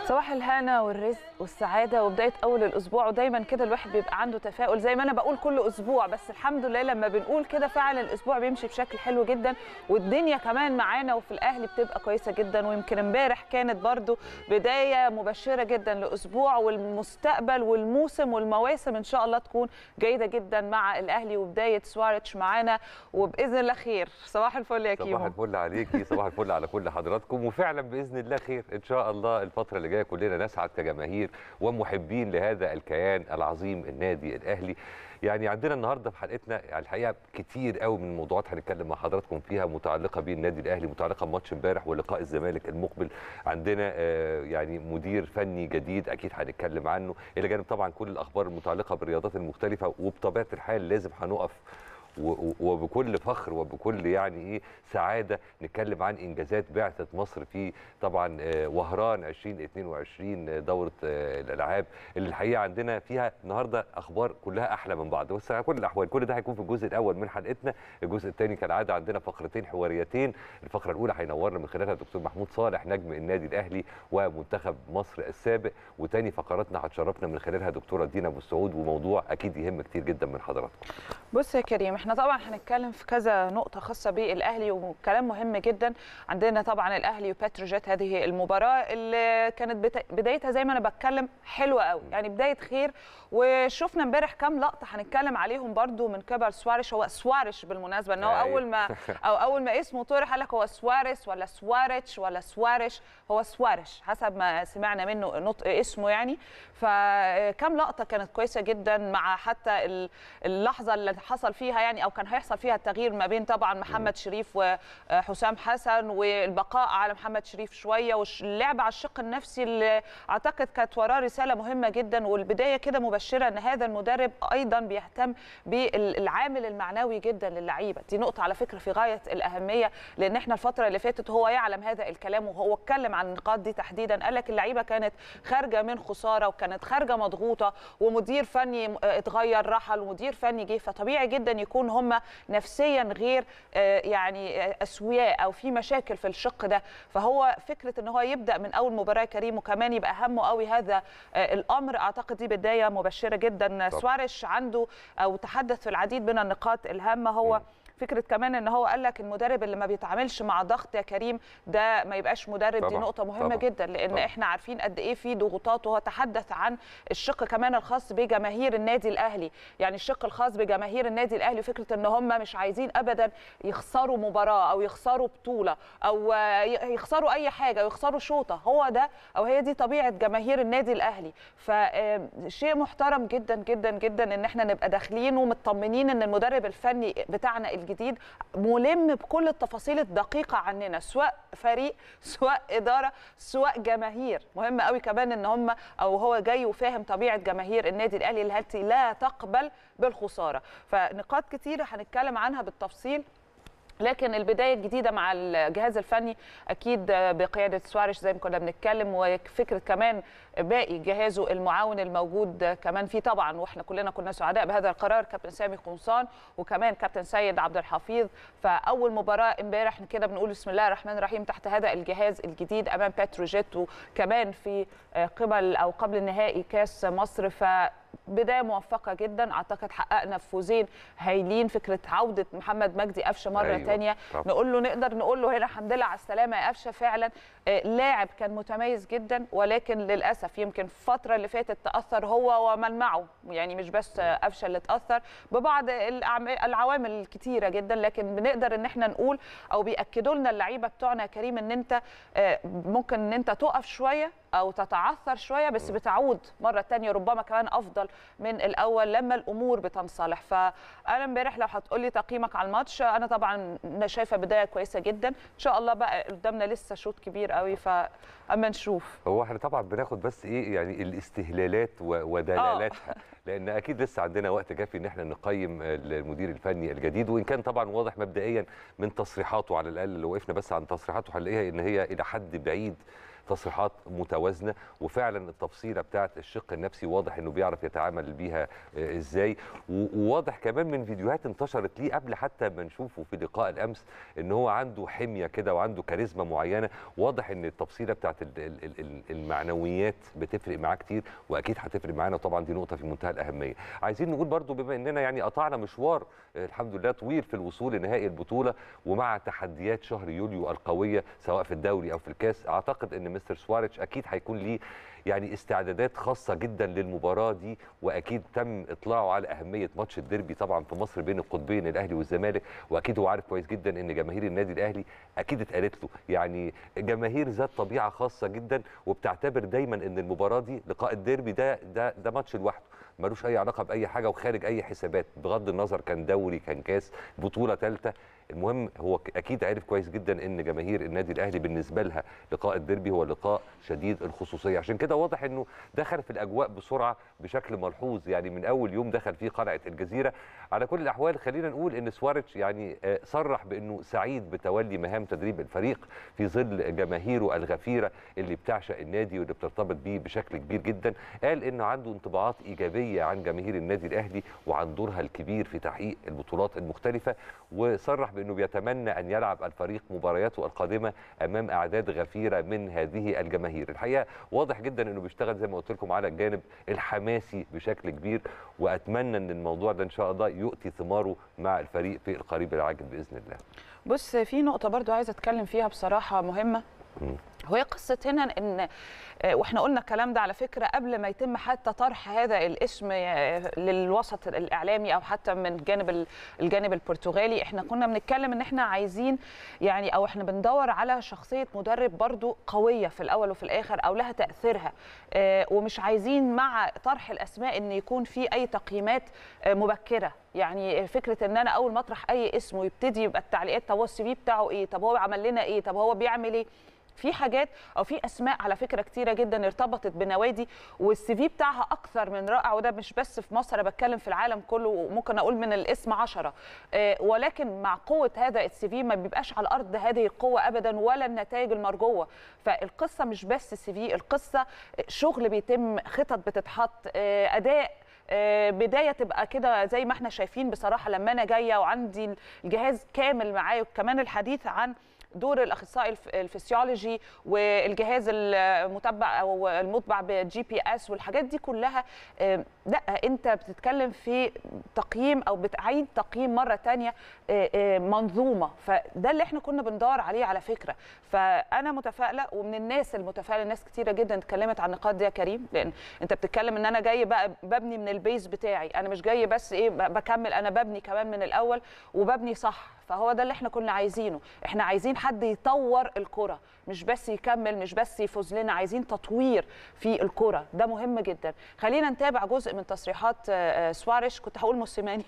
صباح الهنا والرزق والسعاده وبدايه اول الاسبوع ودايما كده الواحد بيبقى عنده تفاؤل زي ما انا بقول كل اسبوع بس الحمد لله لما بنقول كده فعلا الاسبوع بيمشي بشكل حلو جدا والدنيا كمان معانا وفي الاهلي بتبقى كويسه جدا ويمكن امبارح كانت برضو بدايه مبشره جدا لاسبوع والمستقبل والموسم والمواسم ان شاء الله تكون جيده جدا مع الاهلي وبدايه سواريتش معانا وباذن الله خير صباح الفل يا كيمو صباح الفل عليكي صباح الفل على كل حضراتكم وفعلا باذن الله خير ان شاء الله الفتره اللي جايه كلنا نسعد كجماهير ومحبين لهذا الكيان العظيم النادي الاهلي يعني عندنا النهارده في حلقتنا يعني الحقيقه كتير قوي من الموضوعات هنتكلم مع حضراتكم فيها متعلقه بالنادي الاهلي متعلقه بماتش امبارح ولقاء الزمالك المقبل عندنا آه يعني مدير فني جديد اكيد هنتكلم عنه الى جانب طبعا كل الاخبار المتعلقه بالرياضات المختلفه وبطبيعه الحال لازم هنقف وبكل فخر وبكل يعني ايه سعاده نتكلم عن انجازات بعثه مصر في طبعا وهران 2022 دوره الالعاب اللي الحقيقه عندنا فيها النهارده اخبار كلها احلى من بعض بس على كل الاحوال كل ده هيكون في الجزء الاول من حلقتنا الجزء الثاني كالعاده عندنا فقرتين حواريتين الفقره الاولى هينورنا من خلالها الدكتور محمود صالح نجم النادي الاهلي ومنتخب مصر السابق وتاني فقراتنا هتشرفنا من خلالها دكتوره دينا ابو السعود وموضوع اكيد يهم كتير جدا من حضراتكم بص يا كريم احنا طبعا هنتكلم في كذا نقطه خاصه بالاهلي وكلام مهم جدا عندنا طبعا الاهلي وبتروجيت هذه المباراه اللي كانت بدايتها زي ما انا بتكلم حلوه قوي يعني بدايه خير وشفنا امبارح كام لقطه هنتكلم عليهم برده من قبل سواريش هو سواريش بالمناسبه ان هو اول ما او اول ما اسمه طرح قال لك هو سواريش ولا سواريتش ولا سواريش هو سواريش حسب ما سمعنا منه نطق اسمه يعني فكام لقطه كانت كويسه جدا مع حتى اللحظه اللي حصل فيها يعني او كان هيحصل فيها التغيير ما بين طبعا محمد شريف وحسام حسن والبقاء على محمد شريف شويه واللعب على الشق النفسي اللي اعتقد كانت وراه رساله مهمه جدا والبدايه كده مبشره ان هذا المدرب ايضا بيهتم بالعامل المعنوي جدا للعيبه دي نقطه على فكره في غايه الاهميه لان احنا الفتره اللي فاتت هو يعلم هذا الكلام وهو اتكلم عن النقاط دي تحديدا قال لك اللعيبه كانت خارجه من خساره وكانت خارجه مضغوطه ومدير فني اتغير رحل ومدير فني جه فطبيعي جدا يكون هم نفسيا غير يعني اسوياء او في مشاكل في الشق ده فهو فكره ان هو يبدا من اول مباراه كريم وكمان يبقى همه قوي هذا الامر اعتقد دي بدايه مبشره جدا سواريش عنده او تحدث في العديد من النقاط الهامه هو م. فكره كمان ان هو قال لك المدرب اللي ما بيتعاملش مع ضغط يا كريم ده ما يبقاش مدرب طبعا. دي نقطه مهمه طبعا. جدا لان طبعا. احنا عارفين قد ايه في ضغوطات وهو تحدث عن الشق كمان الخاص بجماهير النادي الاهلي يعني الشق الخاص بجماهير النادي الاهلي فكره ان هم مش عايزين ابدا يخسروا مباراه او يخسروا بطوله او يخسروا اي حاجه يخسروا شوطه هو ده او هي دي طبيعه جماهير النادي الاهلي فشيء محترم جدا جدا جدا ان احنا نبقى داخلين ومطمنين ان المدرب الفني بتاعنا الجديد ملم بكل التفاصيل الدقيقه عننا سواء فريق سواء اداره سواء جماهير مهم قوي كمان ان هم او هو جاي وفاهم طبيعه جماهير النادي الاهلي التي لا تقبل بالخساره فنقاط كتيره هنتكلم عنها بالتفصيل لكن البدايه الجديده مع الجهاز الفني اكيد بقياده سواريش زي ما كنا بنتكلم وفكره كمان باقي جهازه المعاون الموجود كمان فيه طبعا واحنا كلنا كنا سعداء بهذا القرار كابتن سامي قمصان وكمان كابتن سيد عبد الحفيظ فاول مباراه امبارح كده بنقول بسم الله الرحمن الرحيم تحت هذا الجهاز الجديد امام بتروجيت وكمان في قبل او قبل نهائي كاس مصر ف بدايه موفقه جدا اعتقد حققنا فوزين هايلين فكره عوده محمد مجدي قفشه مره أيوة. ثانيه نقول له نقدر نقول له هنا الحمد لله على السلامه يا قفشه فعلا لاعب كان متميز جدا ولكن للاسف يمكن الفتره اللي فاتت تاثر هو ومن معه يعني مش بس قفشه اللي تاثر ببعض العوامل الكتيره جدا لكن بنقدر ان احنا نقول او بياكدوا لنا اللعيبه بتوعنا يا كريم ان انت ممكن ان انت تقف شويه او تتعثر شويه بس بتعود مره ثانيه ربما كمان افضل من الاول لما الامور بتنصلح فانا امبارح لو هتقولي تقييمك على الماتش انا طبعا شايفه بدايه كويسه جدا ان شاء الله بقى قدامنا لسه شوط كبير قوي فاما نشوف هو احنا طبعا بناخد بس ايه يعني الاستهلالات ودلالاتها لان اكيد لسه عندنا وقت كافي ان احنا نقيم المدير الفني الجديد وان كان طبعا واضح مبدئيا من تصريحاته على الاقل لو وقفنا بس عن تصريحاته هنلاقيها ان هي الى حد بعيد تصريحات متوازنه وفعلا التفصيله بتاعت الشق النفسي واضح انه بيعرف يتعامل بيها آه، ازاي و- وواضح كمان من فيديوهات انتشرت ليه قبل حتى ما نشوفه في لقاء الامس ان هو عنده حميه كده وعنده كاريزما معينه واضح ان التفصيله بتاعت ال- ال- ال- ال- المعنويات بتفرق معاه كتير واكيد هتفرق معانا طبعا دي نقطه في منتهى الاهميه عايزين نقول برضو بما اننا يعني قطعنا مشوار آه، الحمد لله طويل في الوصول لنهائي البطوله ومع تحديات شهر يوليو القويه سواء في الدوري او في الكاس اعتقد ان مستر سواريتش اكيد هيكون ليه يعني استعدادات خاصه جدا للمباراه دي واكيد تم اطلاعه على اهميه ماتش الديربي طبعا في مصر بين القطبين الاهلي والزمالك واكيد هو عارف كويس جدا ان جماهير النادي الاهلي اكيد اتقالت له يعني جماهير ذات طبيعه خاصه جدا وبتعتبر دايما ان المباراه دي لقاء الديربي ده ده ده ماتش لوحده ملوش اي علاقه باي حاجه وخارج اي حسابات بغض النظر كان دوري كان كاس بطوله ثالثه المهم هو ك- اكيد عارف كويس جدا ان جماهير النادي الاهلي بالنسبه لها لقاء الديربي هو لقاء شديد الخصوصيه عشان كده واضح انه دخل في الاجواء بسرعه بشكل ملحوظ يعني من اول يوم دخل فيه قلعه الجزيره على كل الاحوال خلينا نقول ان سواريتش يعني آه، صرح بانه سعيد بتولي مهام تدريب الفريق في ظل جماهيره الغفيره اللي بتعشق النادي واللي بترتبط بيه بشكل كبير جدا قال انه عنده انطباعات ايجابيه عن جماهير النادي الاهلي وعن دورها الكبير في تحقيق البطولات المختلفه وصرح بانه بيتمنى ان يلعب الفريق مبارياته القادمه امام اعداد غفيره من هذه الجماهير الحقيقه واضح جدا انه بيشتغل زي ما قلت لكم على الجانب الحماسي بشكل كبير واتمنى ان الموضوع ده ان شاء الله يؤتي ثماره مع الفريق في القريب العاجل باذن الله بص في نقطة برضو عايزة أتكلم فيها بصراحة مهمة مم. وهي قصة هنا إن آه، واحنا قلنا الكلام ده على فكرة قبل ما يتم حتى طرح هذا الاسم آه، للوسط الإعلامي أو حتى من جانب ال- الجانب البرتغالي احنا كنا بنتكلم إن احنا عايزين يعني أو احنا بندور على شخصية مدرب برضو قوية في الأول وفي الآخر أو لها تأثيرها آه، ومش عايزين مع طرح الأسماء إن يكون في أي تقييمات آه، مبكرة يعني فكره ان انا اول ما اطرح اي اسم ويبتدي يبقى التعليقات طب هو السي في بتاعه ايه طب هو عمل لنا ايه طب هو بيعمل ايه في حاجات او في اسماء على فكره كتيره جدا ارتبطت بنوادي والسي في بتاعها اكثر من رائع وده مش بس في مصر انا بتكلم في العالم كله وممكن اقول من الاسم عشرة آه، ولكن مع قوه هذا السي في ما بيبقاش على الارض هذه القوه ابدا ولا النتائج المرجوه فالقصه مش بس السي في القصه شغل بيتم خطط بتتحط آه، اداء آه، بدايه تبقى كده زي ما احنا شايفين بصراحه لما انا جايه وعندي الجهاز كامل معايا وكمان الحديث عن دور الاخصائي الف- الفسيولوجي والجهاز المتبع او المطبع بجي بي اس والحاجات دي كلها آه، لا انت بتتكلم في تقييم او بتعيد تقييم مره تانية آه، آه، منظومه فده اللي احنا كنا بندور عليه على فكره فانا متفائله ومن الناس المتفائله ناس كتيره جدا اتكلمت عن النقاط دي يا كريم لان انت بتتكلم ان انا جاي بقى ببني من البيز بتاعي انا مش جاي بس ايه ب- بكمل انا ببني كمان من الاول وببني صح فهو ده اللي احنا كنا عايزينه احنا عايزين حد يطور الكره مش بس يكمل مش بس يفوز لنا عايزين تطوير في الكره ده مهم جدا خلينا نتابع جزء من تصريحات آه، آه، سواريش كنت هقول موسيماني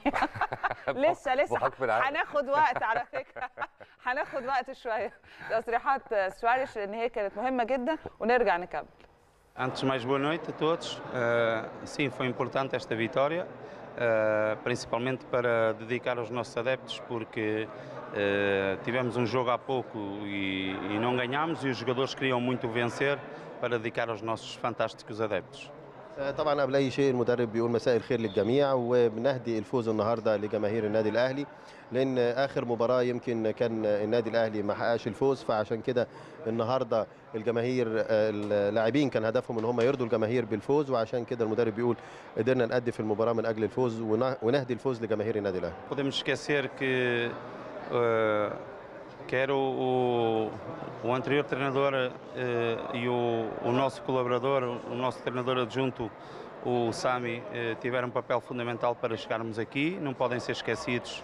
لسه لسه بحكم العادة. هناخد وقت على فكره هناخد وقت شويه تصريحات آه، سواريش لان هي كانت مهمه جدا ونرجع نكمل Antes de mais, boa noite a todos. Uh, sim, foi importante esta vitória, uh, principalmente para dedicar aos nossos adeptos, porque uh, tivemos um jogo há pouco e, e não ganhámos, e os jogadores queriam muito vencer para dedicar aos nossos fantásticos adeptos. آه، طبعا قبل اي شيء المدرب بيقول مساء الخير للجميع وبنهدي الفوز النهارده لجماهير النادي الاهلي لان اخر مباراه يمكن كان النادي الاهلي ما حققش الفوز فعشان كده النهارده الجماهير آه، اللاعبين كان هدفهم ان هم يرضوا الجماهير بالفوز وعشان كده المدرب بيقول قدرنا نأدي في المباراه من اجل الفوز ونه- ونهدي الفوز لجماهير النادي الاهلي Podemos esquecer que uh, quer o, o, o anterior treinador uh, e o, o nosso colaborador, o nosso treinador adjunto, o Sami, uh, tiveram um papel fundamental para chegarmos aqui, não podem ser esquecidos.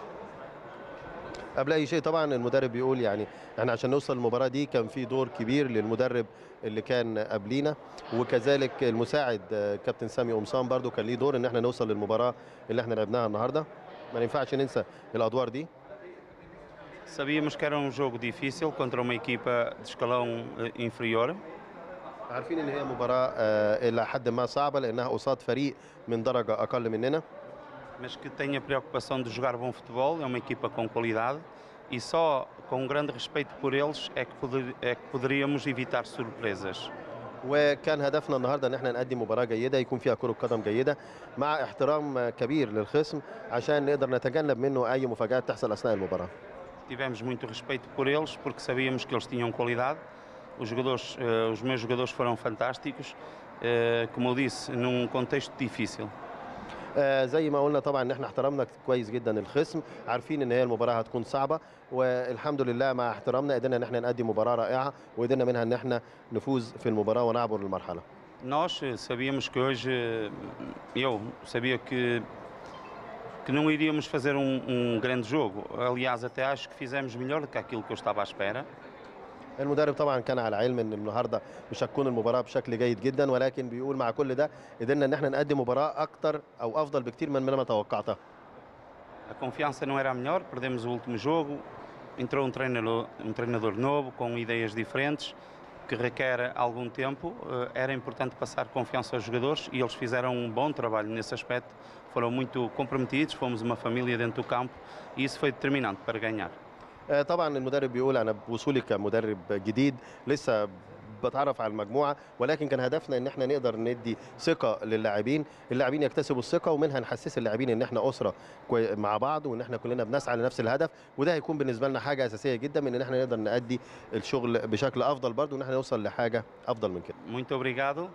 قبل اي شيء طبعا المدرب بيقول يعني احنا عشان نوصل المباراه دي كان في دور كبير للمدرب اللي كان قبلينا وكذلك المساعد آه، كابتن سامي قمصان برضو كان ليه دور ان احنا نوصل للمباراه اللي احنا لعبناها النهارده ما ينفعش ننسى الادوار دي Sabíamos que era um jogo difícil contra uma equipa de escalão uh, inferior, عارفين ان هي مباراه آه، الى حد ما صعبه لانها قصاد فريق من درجه اقل مننا mas que tem a preocupação de jogar bom futebol, é uma equipa com qualidade, e só com um grande respeito por eles é que, poder, é que poderíamos evitar surpresas. وكان هدفنا النهارده ان احنا نقدم مباراه جيده يكون فيها كره قدم جيده مع احترام كبير للخصم عشان نقدر نتجنب منه اي مفاجات تحصل اثناء المباراه Tivemos muito respeito por eles porque sabíamos que eles tinham qualidade. Os, jogadores, eh, os meus jogadores foram fantásticos, eh, como eu disse, num contexto difícil. آه، زي ما قلنا طبعا ان احنا احترمنا كويس جدا الخصم عارفين ان هي المباراه هتكون صعبه والحمد لله مع احترامنا قدرنا ان احنا نقدم مباراه رائعه وقدرنا منها ان احنا نفوز في المباراه ونعبر المرحله Nós eh, sabíamos que hoje, eh, eu sabia que, que não iríamos fazer um, um grande jogo. Aliás, até acho que fizemos melhor do que aquilo que eu estava à espera. المدرب طبعا كان على علم ان النهارده مش هتكون المباراه بشكل جيد جدا ولكن بيقول مع كل ده قدرنا ان احنا نقدم مباراه اكتر او افضل بكتير من ما توقعتها A confiança não era a melhor, perdemos o último jogo. Entrou um treinador, um treinador novo, com ideias diferentes, que requer algum tempo. Eh, Era importante passar confiança aos jogadores e eles fizeram um bom trabalho nesse aspecto. Foram muito comprometidos, fomos uma família dentro do campo e isso foi determinante para ganhar. آه، طبعا المدرب بيقول انا بوصولي كمدرب جديد لسه بتعرف على المجموعه ولكن كان هدفنا ان احنا نقدر ندي ثقه للاعبين اللاعبين يكتسبوا الثقه ومنها نحسس اللاعبين ان احنا اسره كوي- مع بعض وان احنا كلنا بنسعى لنفس الهدف وده هيكون بالنسبه لنا حاجه اساسيه جدا من ان احنا نقدر نادي الشغل بشكل افضل برضه وان احنا نوصل لحاجه افضل من كده Muito obrigado.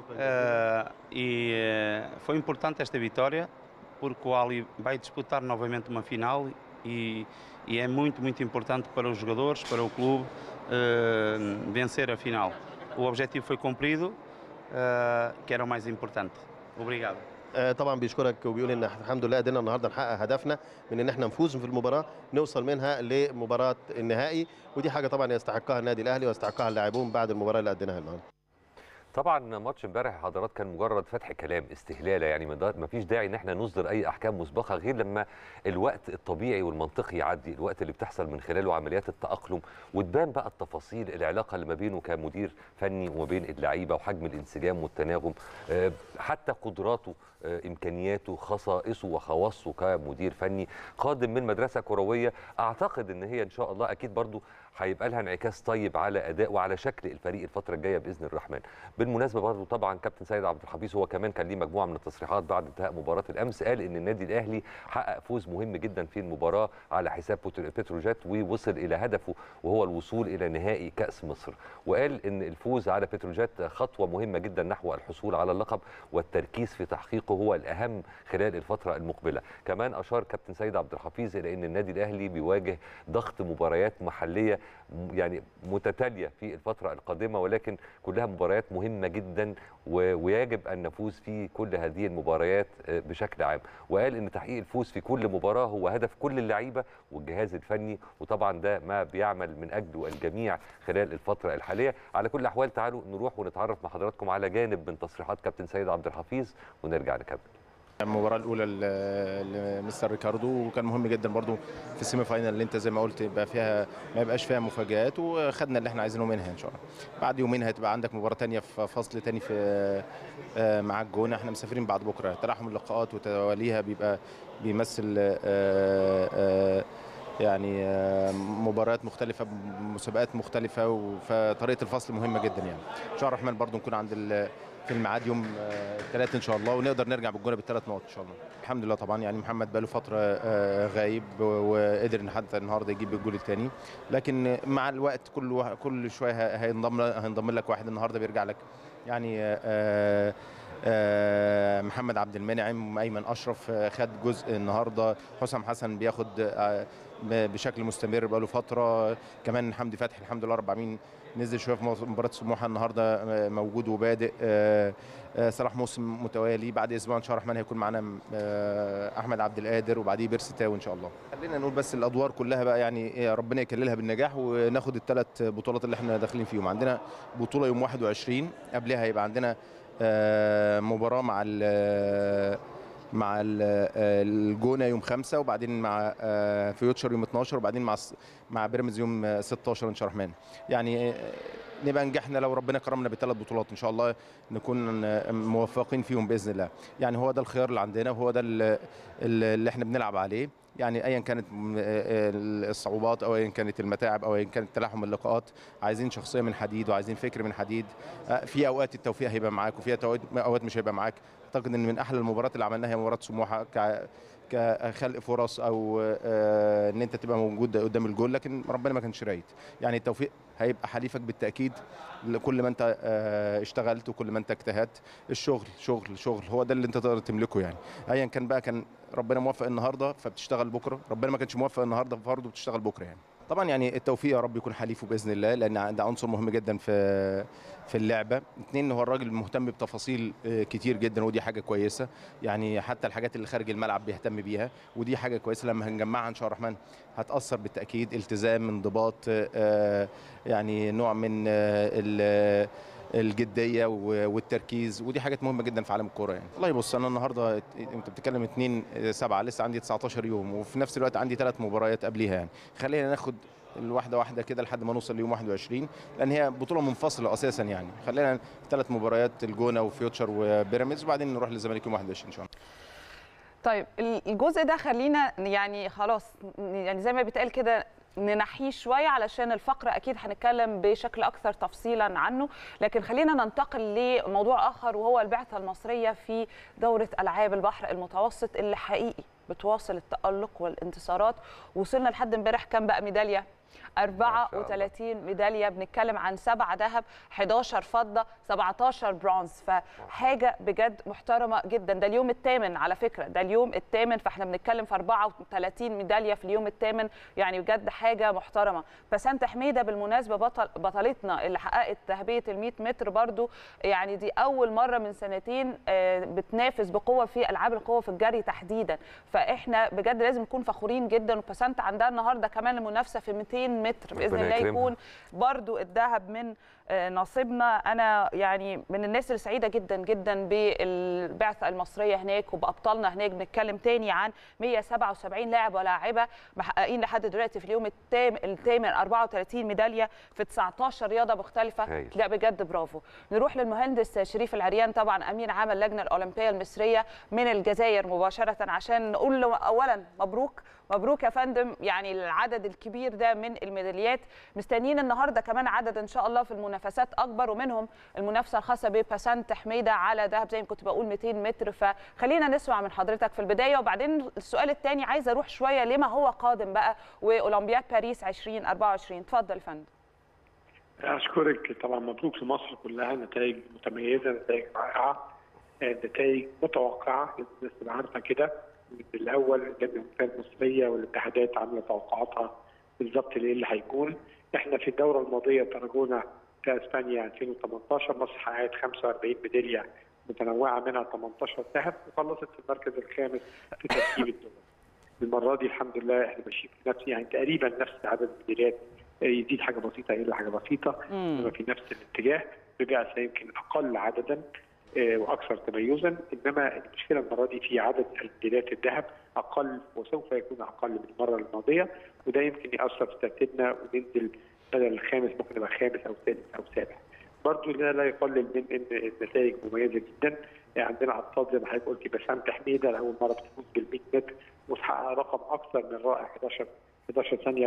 Eh, e eh, foi importante esta vitória porque o Ali vai disputar novamente uma final e, e é muito, muito importante para os jogadores, para o clube, eh, vencer a final. O objetivo foi cumprido, eh, que era o mais importante. Obrigado. آه، طبعا بيشكرك وبيقول ان الحمد لله قدرنا النهارده نحقق هدفنا من ان احنا نفوز في المباراه نوصل منها لمباراه النهائي ودي حاجه طبعا يستحقها النادي الاهلي ويستحقها اللاعبون بعد المباراه اللي قدمناها النهارده طبعا ماتش امبارح يا حضرات كان مجرد فتح كلام استهلاله يعني ما فيش داعي ان احنا نصدر اي احكام مسبقه غير لما الوقت الطبيعي والمنطقي يعدي الوقت اللي بتحصل من خلاله عمليات التاقلم وتبان بقى التفاصيل العلاقه اللي ما بينه كمدير فني وما بين اللعيبه وحجم الانسجام والتناغم آه، حتى قدراته آه، امكانياته خصائصه وخواصه كمدير فني قادم من مدرسه كرويه اعتقد ان هي ان شاء الله اكيد برضو هيبقى لها انعكاس طيب على اداء وعلى شكل الفريق الفتره الجايه باذن الرحمن بالمناسبه برضو طبعا كابتن سيد عبد الحفيظ هو كمان كان ليه مجموعه من التصريحات بعد انتهاء مباراه الامس قال ان النادي الاهلي حقق فوز مهم جدا في المباراه على حساب بوتر- بتروجيت ووصل الى هدفه وهو الوصول الى نهائي كاس مصر وقال ان الفوز على بتروجيت خطوه مهمه جدا نحو الحصول على اللقب والتركيز في تحقيقه هو الاهم خلال الفتره المقبله كمان اشار كابتن سيد عبد الحفيظ الى ان النادي الاهلي بيواجه ضغط مباريات محليه م- يعني متتاليه في الفتره القادمه ولكن كلها مباريات مهمه جدا و- ويجب ان نفوز في كل هذه المباريات آه، بشكل عام وقال ان تحقيق الفوز في كل مباراه هو هدف كل اللعيبه والجهاز الفني وطبعا ده ما بيعمل من اجله الجميع خلال الفتره الحاليه على كل الاحوال تعالوا نروح ونتعرف مع حضراتكم على جانب من تصريحات كابتن سيد عبد الحفيظ ونرجع نكمل المباراه الاولى ل- لمستر ريكاردو وكان مهم جدا برضو في السيمي فاينال اللي انت زي ما قلت يبقى فيها ما يبقاش فيها مفاجآت وخدنا اللي احنا عايزينه منها ان شاء الله بعد يومين هتبقى عندك مباراه تانية في فصل تاني في آه، مع الجونه احنا مسافرين بعد بكره تلاحم اللقاءات وتواليها بيبقى بيمثل آه، آه، يعني آه، مباريات مختلفة مسابقات مختلفة و- فطريقة الفصل مهمة جدا يعني إن شاء الله الرحمن برضو نكون عند ال- في الميعاد يوم الثلاث ان شاء الله ونقدر نرجع بالجونه بالثلاث نقط ان شاء الله الحمد لله طبعا يعني محمد بقاله فتره آه، غايب و- وقدر ان حتى النهارده يجيب الجول الثاني لكن مع الوقت كل واحد- كل شويه ه- هينضم هينضم لك واحد النهارده بيرجع لك يعني آه، آه، محمد عبد المنعم ايمن اشرف آه، خد جزء النهارده حسام حسن بياخد آه، ب- بشكل مستمر بقاله فتره كمان حمدي فتحي الحمد لله رب العالمين نزل شويه في مباراه سموحه النهارده آه، موجود وبادئ آه، آه، صلاح موسم متوالي بعد اسبوع ان شاء الله الرحمن هيكون معانا آه، احمد عبد القادر وبعديه بيرسي تاو ان شاء الله خلينا نقول بس الادوار كلها بقى يعني إيه، ربنا يكللها بالنجاح وناخد الثلاث بطولات اللي احنا داخلين فيهم عندنا بطوله يوم 21 قبلها هيبقى عندنا آه، مباراه مع ال- مع ال- آه، الجونه يوم خمسة وبعدين مع آه، فيوتشر يوم 12 وبعدين مع الس- مع بيراميدز يوم آه، 16 ان شاء الله الرحمن يعني آه، نبقى نجحنا لو ربنا كرمنا بثلاث بطولات ان شاء الله نكون آه، موفقين فيهم باذن الله يعني هو ده الخيار اللي عندنا وهو ده اللي, اللي احنا بنلعب عليه يعني ايا كانت م- آه، الصعوبات او ايا كانت المتاعب او ايا كانت تلاحم اللقاءات عايزين شخصيه من حديد وعايزين فكر من حديد آه، في اوقات التوفيق هيبقى معاك وفي أوقات- اوقات مش هيبقى معاك اعتقد ان من احلى المباريات اللي عملناها هي مباراه سموحه ك كخلق فرص او آه، ان انت تبقى موجود قدام الجول لكن ربنا ما كانش رايد يعني التوفيق هيبقى حليفك بالتاكيد كل ما انت آه، اشتغلت وكل ما انت اجتهدت الشغل شغل شغل هو ده اللي انت تقدر تملكه يعني ايا كان بقى كان ربنا موفق النهارده فبتشتغل بكره ربنا ما كانش موفق النهارده فبرضه بتشتغل بكره يعني طبعا يعني التوفيق يا رب يكون حليفه باذن الله لان ده عنصر مهم جدا في في اللعبه اثنين هو الراجل مهتم بتفاصيل آه، كتير جدا ودي حاجه كويسه يعني حتى الحاجات اللي خارج الملعب بيهتم بيها ودي حاجه كويسه لما هنجمعها ان شاء الله الرحمن هتاثر بالتاكيد التزام انضباط آه، يعني نوع من آه، ال- الجديه و- والتركيز ودي حاجات مهمه جدا في عالم الكوره يعني والله بص انا النهارده انت بتتكلم 2 7 لسه عندي 19 يوم وفي نفس الوقت عندي ثلاث مباريات قبليها يعني خلينا ناخد الواحده واحده كده لحد ما نوصل ليوم 21 لان هي بطوله منفصله اساسا يعني خلينا ثلاث مباريات الجونه وفيوتشر وبيراميدز وبعدين نروح للزمالك يوم 21 ان شاء الله طيب الجزء ده خلينا يعني خلاص يعني زي ما بيتقال كده ننحيه شويه علشان الفقره اكيد هنتكلم بشكل اكثر تفصيلا عنه لكن خلينا ننتقل لموضوع اخر وهو البعثه المصريه في دوره العاب البحر المتوسط اللي حقيقي بتواصل التالق والانتصارات وصلنا لحد امبارح كام بقى ميداليه 34 ميداليه بنتكلم عن سبعه ذهب 11 فضه 17 برونز فحاجه بجد محترمه جدا ده اليوم الثامن على فكره ده اليوم الثامن فاحنا بنتكلم في 34 ميداليه في اليوم الثامن يعني بجد حاجه محترمه بسنت حميده بالمناسبه بطل بطلتنا اللي حققت ذهبيه ال 100 متر برضو يعني دي اول مره من سنتين آه، بتنافس بقوه في العاب القوه في الجري تحديدا فاحنا بجد لازم نكون فخورين جدا وبسنت عندها النهارده كمان المنافسه في 200 متر باذن ربنا الله يكرمها. يكون برضو الذهب من آه، نصيبنا انا يعني من الناس اللي سعيده جدا جدا بالبعثه المصريه هناك وبابطالنا هناك بنتكلم تاني عن 177 لاعب ولاعبه محققين لحد دلوقتي في اليوم التام الثامن 34 ميداليه في 19 رياضه مختلفه هايل. لا بجد برافو نروح للمهندس شريف العريان طبعا امين عام اللجنه الاولمبيه المصريه من الجزائر مباشره عشان نقول له اولا مبروك مبروك يا فندم يعني العدد الكبير ده من الميداليات مستنيين النهارده كمان عدد ان شاء الله في المنافسات اكبر ومنهم المنافسه الخاصه بباسنت حميده على ذهب زي ما كنت بقول 200 متر فخلينا نسمع من حضرتك في البدايه وبعدين السؤال الثاني عايزه اروح شويه لما هو قادم بقى واولمبياد باريس 2024 اتفضل يا فندم أشكرك طبعا مبروك لمصر كلها نتائج متميزة نتائج رائعة آه، نتائج متوقعة الناس تبقى عارفة كده من الأول اللجنة الأولمبية المصرية والاتحادات عاملة توقعاتها بالظبط لإيه اللي هيكون إحنا في الدورة الماضية ترجونا في أسبانيا 2018 مصر حققت 45 ميدالية متنوعة منها 18 ذهب وخلصت في المركز الخامس في ترتيب الدول. المره دي الحمد لله احنا ماشيين في نفس يعني تقريبا نفس عدد الميداليات آه، يزيد حاجه بسيطه يقل حاجه بسيطه مم. انما في نفس الاتجاه ببعثه يمكن اقل عددا آه، واكثر تميزا انما المشكله المره دي في عدد الميداليات الذهب اقل وسوف يكون اقل من المره الماضيه وده يمكن ياثر في ترتيبنا وننزل بدل الخامس ممكن يبقى خامس او سادس او سابع. برضه ده لا يقلل من ان النتائج مميزه جدا عندنا ابطال زي ما حضرتك قلتي بسام حميده لاول مره بتفوز بال 100 متر وتحقق رقم اكثر من رائع 11 11 ثانيه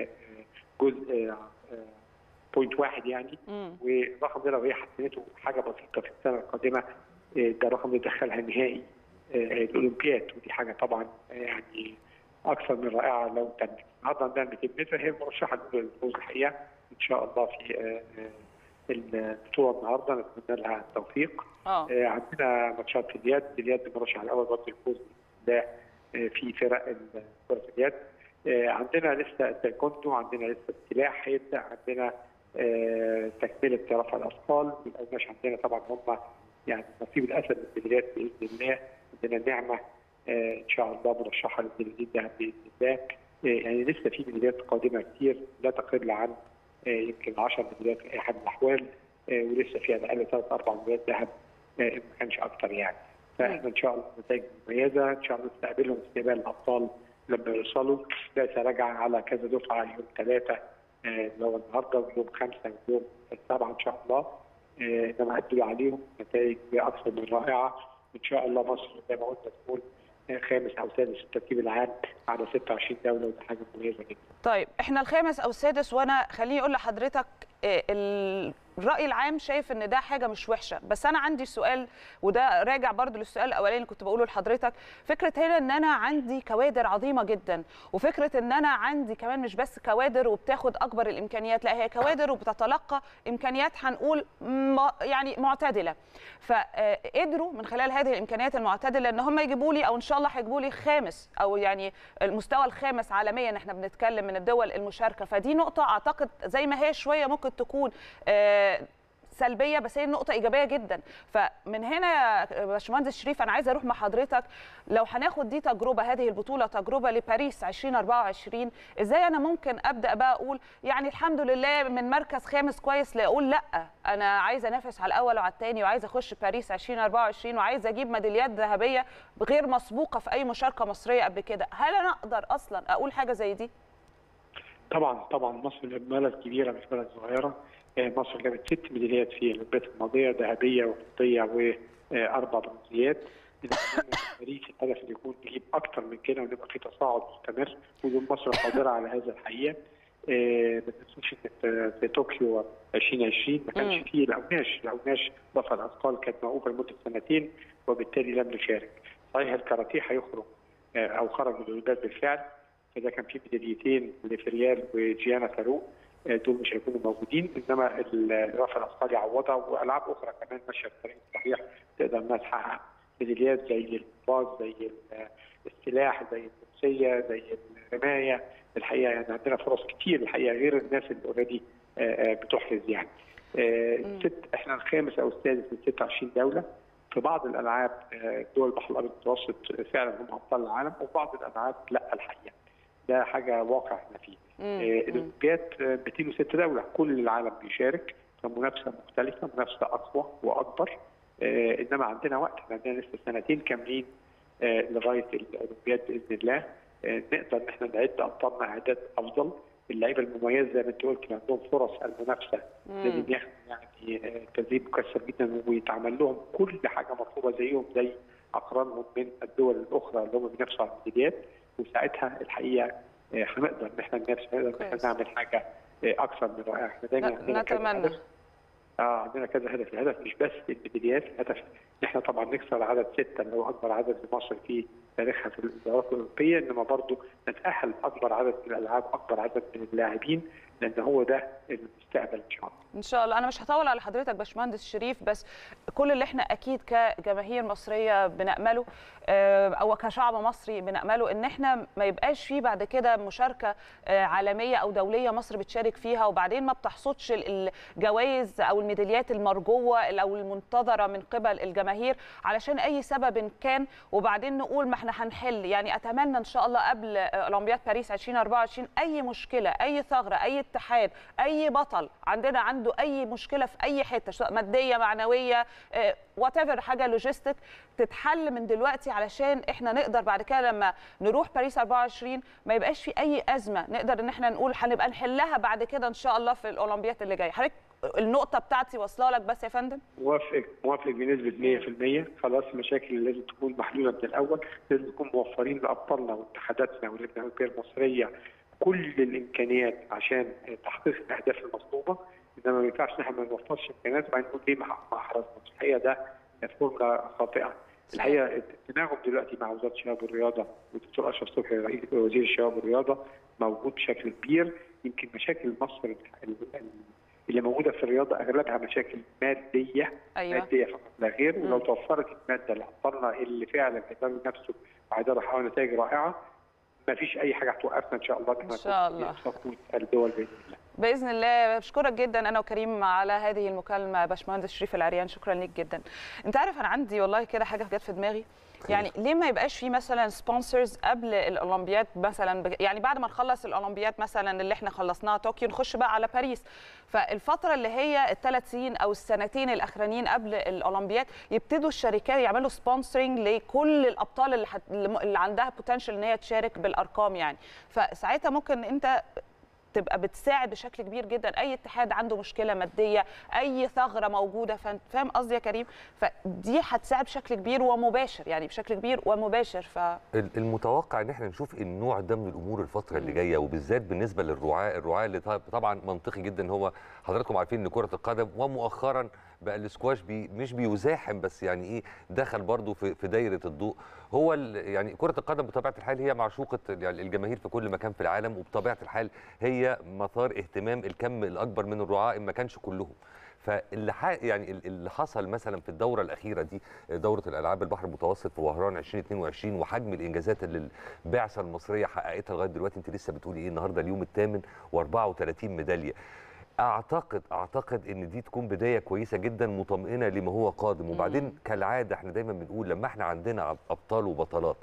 وجزء بوينت واحد يعني مم. والرقم ده لو هي حسنته حاجه بسيطه في السنه القادمه آه، ده الرقم اللي دخلها نهائي آه، الاولمبياد ودي حاجه طبعا آه، يعني اكثر من رائعه لو تمت. النهارده عندنا 200 متر هي مرشحه الاولى للفوز الحقيقه ان شاء الله في آه، آه، البطوله النهارده نتمنى لها التوفيق. اه آه، عندنا ماتشات في اليد، اليد المرشح الاول برضه الفوز باذن الله آه، في فرق ال- كره اليد. آه، عندنا لسه التايكوندو، عندنا لسه السلاح هيبدا، عندنا آه، تكمله رفع الاثقال، ما قلناش عندنا طبعا هم يعني نصيب الاسد من الميداليات باذن الله، عندنا النعمه آه، ان شاء الله مرشحه للميداليه الذهب باذن الله. آه، يعني لسه في ميداليات قادمه كتير لا تقل عن آه، يمكن 10 ميداليات في اي حال من الاحوال آه، ولسه في على الاقل ثلاث اربع ميداليات ذهب آه، ما كانش اكتر يعني فاحنا ان شاء الله نتائج مميزه ان شاء الله نستقبلهم استقبال الابطال لما يوصلوا بعثه راجعه على كذا دفعه يوم ثلاثه آه، اللي هو النهارده ويوم خمسه ويوم سبعه ان شاء الله آه، انما ادوا عليهم نتائج اكثر من رائعه ان شاء الله مصر زي ما قلنا تكون آه، خامس او سادس في الترتيب العام على 26 دوله ودي حاجه مميزه جدا. طيب احنا الخامس او السادس وانا خليني اقول لحضرتك آه، الراي العام شايف ان ده حاجه مش وحشه بس انا عندي سؤال وده راجع برضو للسؤال الاولاني اللي كنت بقوله لحضرتك فكره هنا ان انا عندي كوادر عظيمه جدا وفكره ان انا عندي كمان مش بس كوادر وبتاخد اكبر الامكانيات لا هي كوادر وبتتلقى امكانيات هنقول م- يعني معتدله فقدروا من خلال هذه الامكانيات المعتدله ان هم يجيبوا لي او ان شاء الله هيجيبوا لي خامس او يعني المستوى الخامس عالميا احنا بنتكلم من الدول المشاركه فدي نقطه اعتقد زي ما هي شويه ممكن تكون آه، سلبيه بس هي نقطه ايجابيه جدا فمن هنا يا باشمهندس شريف انا عايزه اروح مع حضرتك لو هناخد دي تجربه هذه البطوله تجربه لباريس 2024 ازاي انا ممكن ابدا بقى اقول يعني الحمد لله من مركز خامس كويس لاقول لا انا عايزه انافس على الاول وعلى الثاني وعايزه اخش باريس 2024 وعايزه اجيب ميداليات ذهبيه غير مسبوقه في اي مشاركه مصريه قبل كده هل انا اقدر اصلا اقول حاجه زي دي طبعا طبعا مصر بلد كبيره مش بلد صغيره آه، مصر جابت ست ميداليات في الاولمبياد الماضيه ذهبيه وفضيه واربع برونزيات باريس الهدف اللي يكون نجيب اكتر من كده ونبقى في تصاعد مستمر ودول مصر قادره على هذا الحقيقه آه، ما تنسوش ان في- في طوكيو 2020 ما مم. كانش فيه الاوناش الاوناش رفع الاثقال كانت موقوفه لمده سنتين وبالتالي لم نشارك صحيح الكاراتيه هيخرج آه، او خرج من الاولمبياد بالفعل فده كان في ميداليتين لفريال وجيانا فاروق آه، دول مش هيكونوا موجودين انما ال- رفع الاثقال يعوضها والعاب اخرى كمان ماشيه بطريق صحيح تقدر انها تحقق ميداليات زي الباز زي ال- السلاح زي الفروسيه زي الرمايه الحقيقه يعني عندنا فرص كتير الحقيقه غير الناس اللي اوريدي بتحرز يعني آه، مم. ست احنا الخامس او السادس من 26 دوله في بعض الالعاب آه، دول البحر الابيض المتوسط فعلا هم ابطال العالم وفي بعض الالعاب لا الحقيقه ده حاجه واقع احنا فيه مم. آه، مم. الاولمبياد آه، 206 دوله كل العالم بيشارك فمنافسه مختلفه منافسه اقوى واكبر آه، انما عندنا وقت إحنا عندنا لسه سنتين كاملين آه، لغايه الاولمبياد باذن الله آه، نقدر ان احنا نعد ابطالنا اعداد افضل اللعيبه المميزه زي ما انت قلت اللي عندهم فرص المنافسه لازم مم. ياخدوا يعني آه، تدريب مكثف جدا ويتعمل لهم كل حاجه مطلوبه زيهم زي اقرانهم من الدول الاخرى اللي هم بينافسوا على الميداليات وساعتها الحقيقه آه، هنقدر ان احنا ننافس هنقدر ان احنا كويس. نعمل حاجه آه، اكثر من رائعه احنا دايما ن- عندنا كذا نتمنى. هدف. اه عندنا كذا هدف الهدف مش بس الميداليات الهدف ان احنا طبعا نكسر عدد سته اللي هو اكبر عدد لمصر في تاريخها في الدورات الاولمبيه انما برضه نتاهل اكبر عدد من الالعاب اكبر عدد من اللاعبين لان هو ده المستقبل ان شاء الله ان شاء الله انا مش هطول على حضرتك باشمهندس شريف بس كل اللي احنا اكيد كجماهير مصريه بنامله آه، او كشعب مصري بنامله ان احنا ما يبقاش فيه بعد كده مشاركه آه، عالميه او دوليه مصر بتشارك فيها وبعدين ما بتحصدش ال- الجوائز او الميداليات المرجوه او المنتظره من قبل الجماهير علشان اي سبب كان وبعدين نقول ما احنا هنحل يعني اتمنى ان شاء الله قبل آه، اولمبياد باريس 2024 اي مشكله اي ثغره اي اتحاد اي بطل عندنا عنده اي مشكله في اي حته سواء ماديه معنويه وات ايفر حاجه لوجيستيك تتحل من دلوقتي علشان احنا نقدر بعد كده لما نروح باريس 24 ما يبقاش في اي ازمه نقدر ان احنا نقول هنبقى نحلها بعد كده ان شاء الله في الاولمبياد اللي جايه حضرتك النقطه بتاعتي واصله لك بس يا فندم موافق موافق بنسبه 100% خلاص المشاكل اللي لازم تكون محلوله من الاول لازم نكون موفرين لابطالنا واتحاداتنا واللجنه الاولمبيه المصريه كل الامكانيات عشان تحقيق الاهداف المطلوبه انما ما ينفعش ان احنا ما نوفرش امكانيات وبعدين نقول ليه ما ما حرصناش الحقيقه ده فورمولا خاطئه الحقيقه التناغم دلوقتي مع وزاره الشباب والرياضه والدكتور اشرف صبحي رئيس وزير الشباب والرياضه موجود بشكل كبير يمكن مشاكل مصر اللي موجوده في الرياضه اغلبها مشاكل ماديه ايوه ماديه فقط لا غير ولو مم. توفرت الماده لابطالنا اللي فعلا هيقدروا ينافسوا وهيقدروا يحققوا نتائج رائعه ما فيش اي حاجه هتوقفنا ان شاء الله إن شاء الله. في صفوة الدول باذن الله باذن الله بشكرك جدا انا وكريم على هذه المكالمه باشمهندس شريف العريان شكرا ليك جدا انت عارف انا عندي والله كده حاجه جت في دماغي يعني ليه ما يبقاش في مثلا سبونسرز قبل الاولمبياد مثلا بج- يعني بعد ما نخلص الاولمبياد مثلا اللي احنا خلصناها طوكيو نخش بقى على باريس فالفتره اللي هي الثلاث سنين او السنتين الاخرانيين قبل الاولمبياد يبتدوا الشركات يعملوا سبونسرنج لكل الابطال اللي, حت... اللي عندها بوتنشال ان هي تشارك بالارقام يعني فساعتها ممكن انت تبقى بتساعد بشكل كبير جدا اي اتحاد عنده مشكله ماديه اي ثغره موجوده فا- فاهم قصدي يا كريم فدي هتساعد بشكل كبير ومباشر يعني بشكل كبير ومباشر ف ال- المتوقع ان احنا نشوف النوع ده من الامور الفتره اللي جايه وبالذات بالنسبه للرعاة الرعاة اللي طب- طبعا منطقي جدا هو حضراتكم عارفين ان كره القدم ومؤخرا بقى الاسكواش بي مش بيزاحم بس يعني ايه دخل برضه في في دايره الضوء هو ال- يعني كره القدم بطبيعه الحال هي معشوقه يعني الجماهير في كل مكان في العالم وبطبيعه الحال هي مثار اهتمام الكم الاكبر من الرعاة ان ما كانش كلهم فاللي ح... يعني ال- اللي حصل مثلا في الدوره الاخيره دي دوره الالعاب البحر المتوسط في وهران 2022 وحجم الانجازات اللي البعثه المصريه حققتها لغايه دلوقتي انت لسه بتقولي ايه النهارده اليوم الثامن و34 ميداليه اعتقد اعتقد ان دي تكون بدايه كويسه جدا مطمئنه لما هو قادم وبعدين كالعاده احنا دايما بنقول لما احنا عندنا أب- ابطال وبطلات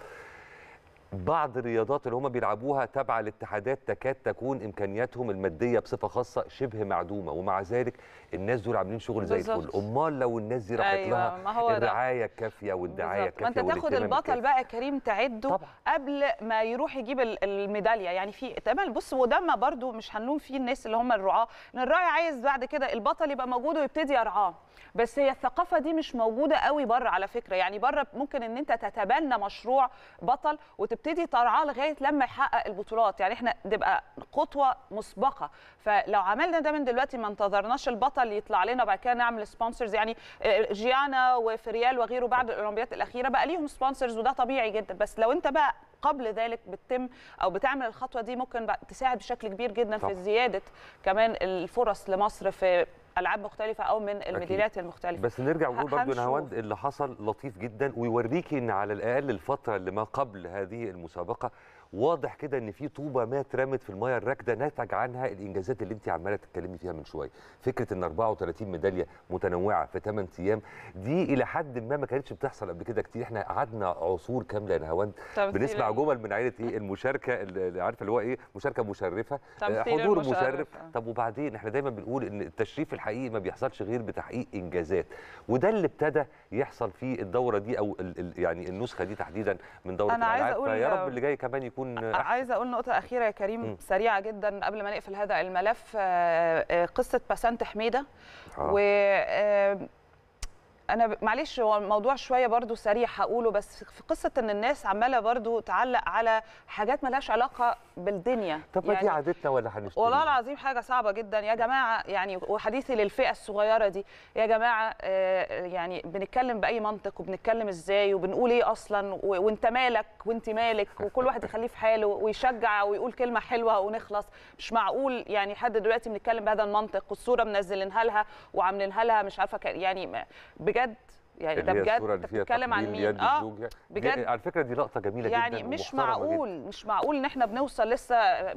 بعض الرياضات اللي هم بيلعبوها تابعه لاتحادات تكاد تكون امكانياتهم الماديه بصفه خاصه شبه معدومه ومع ذلك الناس دول عاملين شغل زي الفل بالظبط. امال لو الناس دي راحت أيوة، لها ما هو ده. الرعايه الكافيه والدعايه بالظبط. ما الكافيه انت تاخد والاهتمام البطل الكافي. بقى يا كريم تعده طبعا. قبل ما يروح يجيب ال- الميداليه يعني في تمام بص وده ما برضو مش هنلوم فيه الناس اللي هم الرعاه ان الراعي عايز بعد كده البطل يبقى موجود ويبتدي يرعاه بس هي الثقافه دي مش موجوده قوي بره على فكره يعني بره ممكن ان انت تتبنى مشروع بطل وتبتدي ترعاه لغايه لما يحقق البطولات يعني احنا نبقى خطوه مسبقه فلو عملنا ده من دلوقتي ما انتظرناش البطل يطلع لنا بعد كده نعمل سبونسرز يعني آه، جيانا وفريال وغيره بعد الاولمبياد الاخيره بقى ليهم سبونسرز وده طبيعي جدا بس لو انت بقى قبل ذلك بتتم او بتعمل الخطوه دي ممكن بقى تساعد بشكل كبير جدا طبعا. في زياده كمان الفرص لمصر في العاب مختلفه او من الميداليات المختلفه بس نرجع ونقول برضو يا هنشوف. نهاوند اللي حصل لطيف جدا ويوريكي ان على الاقل الفتره اللي ما قبل هذه المسابقه واضح كده ان في طوبه ما اترمت في الميه الراكده نتج عنها الانجازات اللي انت عماله تتكلمي فيها من شويه فكره ان 34 ميداليه متنوعه في 8 ايام دي الى حد ما ما كانتش بتحصل قبل كده كتير احنا قعدنا عصور كامله يا نهاوند تمثيل بنسمع ال- جمل من عائله ايه المشاركه اللي عارفه اللي هو ايه مشاركه مشرفه آه، تمثيل حضور المشرف، مشرف آه. طب وبعدين احنا دايما بنقول ان التشريف الحقيقي ما بيحصلش غير بتحقيق انجازات وده اللي ابتدى يحصل في الدوره دي او ال ال يعني النسخه دي تحديدا من دوره أنا عايزة الالعاب أقول- فيا رب اللي جاي كمان يكون احسن عايزه اقول نقطه اخيره يا كريم مم. سريعه جدا قبل ما نقفل هذا الملف آه، آه، قصه باسنت حميده آه. و آه، انا ب- معلش هو الموضوع شويه برضو سريع هقوله بس في قصه ان الناس عماله برضو تعلق على حاجات ملهاش علاقه بالدنيا طب ما دي عادتنا ولا هنشتري والله العظيم حاجه صعبه جدا يا جماعه يعني وحديثي للفئه الصغيره دي يا جماعه آه، يعني بنتكلم باي منطق وبنتكلم ازاي وبنقول ايه اصلا و- وانت مالك وانت مالك وكل واحد يخليه في حاله ويشجع ويقول كلمه حلوه ونخلص مش معقول يعني حد دلوقتي بنتكلم بهذا المنطق والصوره منزلينها لها وعاملينها لها مش عارفه كان- يعني ما- بجد يعني اللي ده هي بجد الصوره اللي انت فيها بتتكلم عن تقبيل مين يد الزوج يعني. دي- بجد. على فكره دي لقطه جميله جدا يعني مش ومحترمة معقول جداً. مش معقول ان احنا بنوصل لسه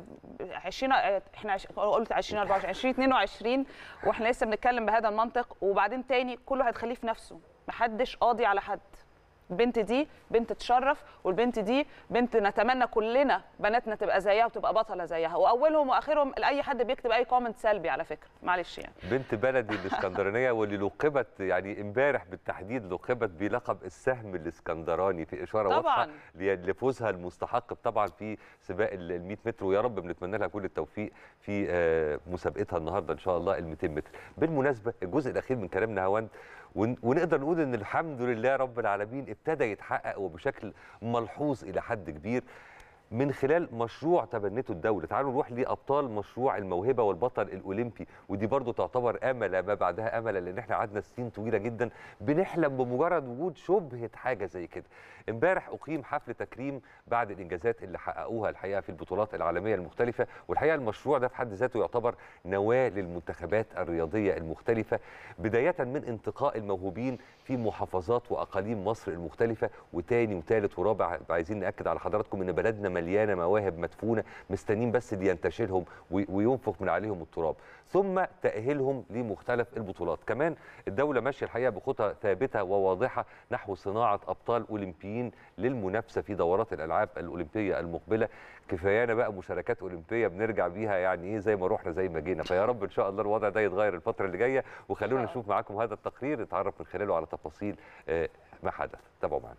20 احنا عش- قلت 2024 2022 واحنا لسه بنتكلم بهذا المنطق وبعدين تاني كل واحد خليه في نفسه محدش قاضي على حد البنت دي بنت تشرف والبنت دي بنت نتمنى كلنا بناتنا تبقى زيها وتبقى بطله زيها واولهم واخرهم لاي حد بيكتب اي كومنت سلبي على فكره معلش يعني بنت بلدي الاسكندرانيه واللي لقبت يعني امبارح بالتحديد لقبت بلقب السهم الاسكندراني في اشاره طبعاً. واضحه ل- لفوزها المستحق طبعا في سباق ال 100 متر ويا رب بنتمنى لها كل التوفيق في آه، مسابقتها النهارده ان شاء الله ال 200 متر بالمناسبه الجزء الاخير من كلامنا هوند ون- ونقدر نقول ان الحمد لله رب العالمين ابتدى يتحقق وبشكل ملحوظ الى حد كبير من خلال مشروع تبنته الدولة تعالوا نروح لأبطال مشروع الموهبة والبطل الأولمبي ودي برضو تعتبر أمل ما بعدها أمل لأن احنا قعدنا سنين طويلة جدا بنحلم بمجرد وجود شبهة حاجة زي كده امبارح أقيم حفل تكريم بعد الإنجازات اللي حققوها الحقيقة في البطولات العالمية المختلفة والحقيقة المشروع ده في حد ذاته يعتبر نواة للمنتخبات الرياضية المختلفة بداية من انتقاء الموهوبين في محافظات وأقاليم مصر المختلفة وتاني وتالت ورابع عايزين نأكد على حضراتكم إن بلدنا مليانة مواهب مدفونة مستنين بس اللي ينتشلهم وي- وينفخ من عليهم التراب ثم تأهيلهم لمختلف البطولات كمان الدولة ماشية الحقيقة بخطى ثابتة وواضحة نحو صناعة أبطال أولمبيين للمنافسة في دورات الألعاب الأولمبية المقبلة كفايانا بقى مشاركات أولمبية بنرجع بيها يعني إيه زي ما رحنا زي ما جينا فيا رب إن شاء الله الوضع ده يتغير الفترة اللي جاية وخلونا إن شاء نشوف معاكم هذا التقرير نتعرف من خلاله على تفاصيل آه، ما حدث تابعوا معنا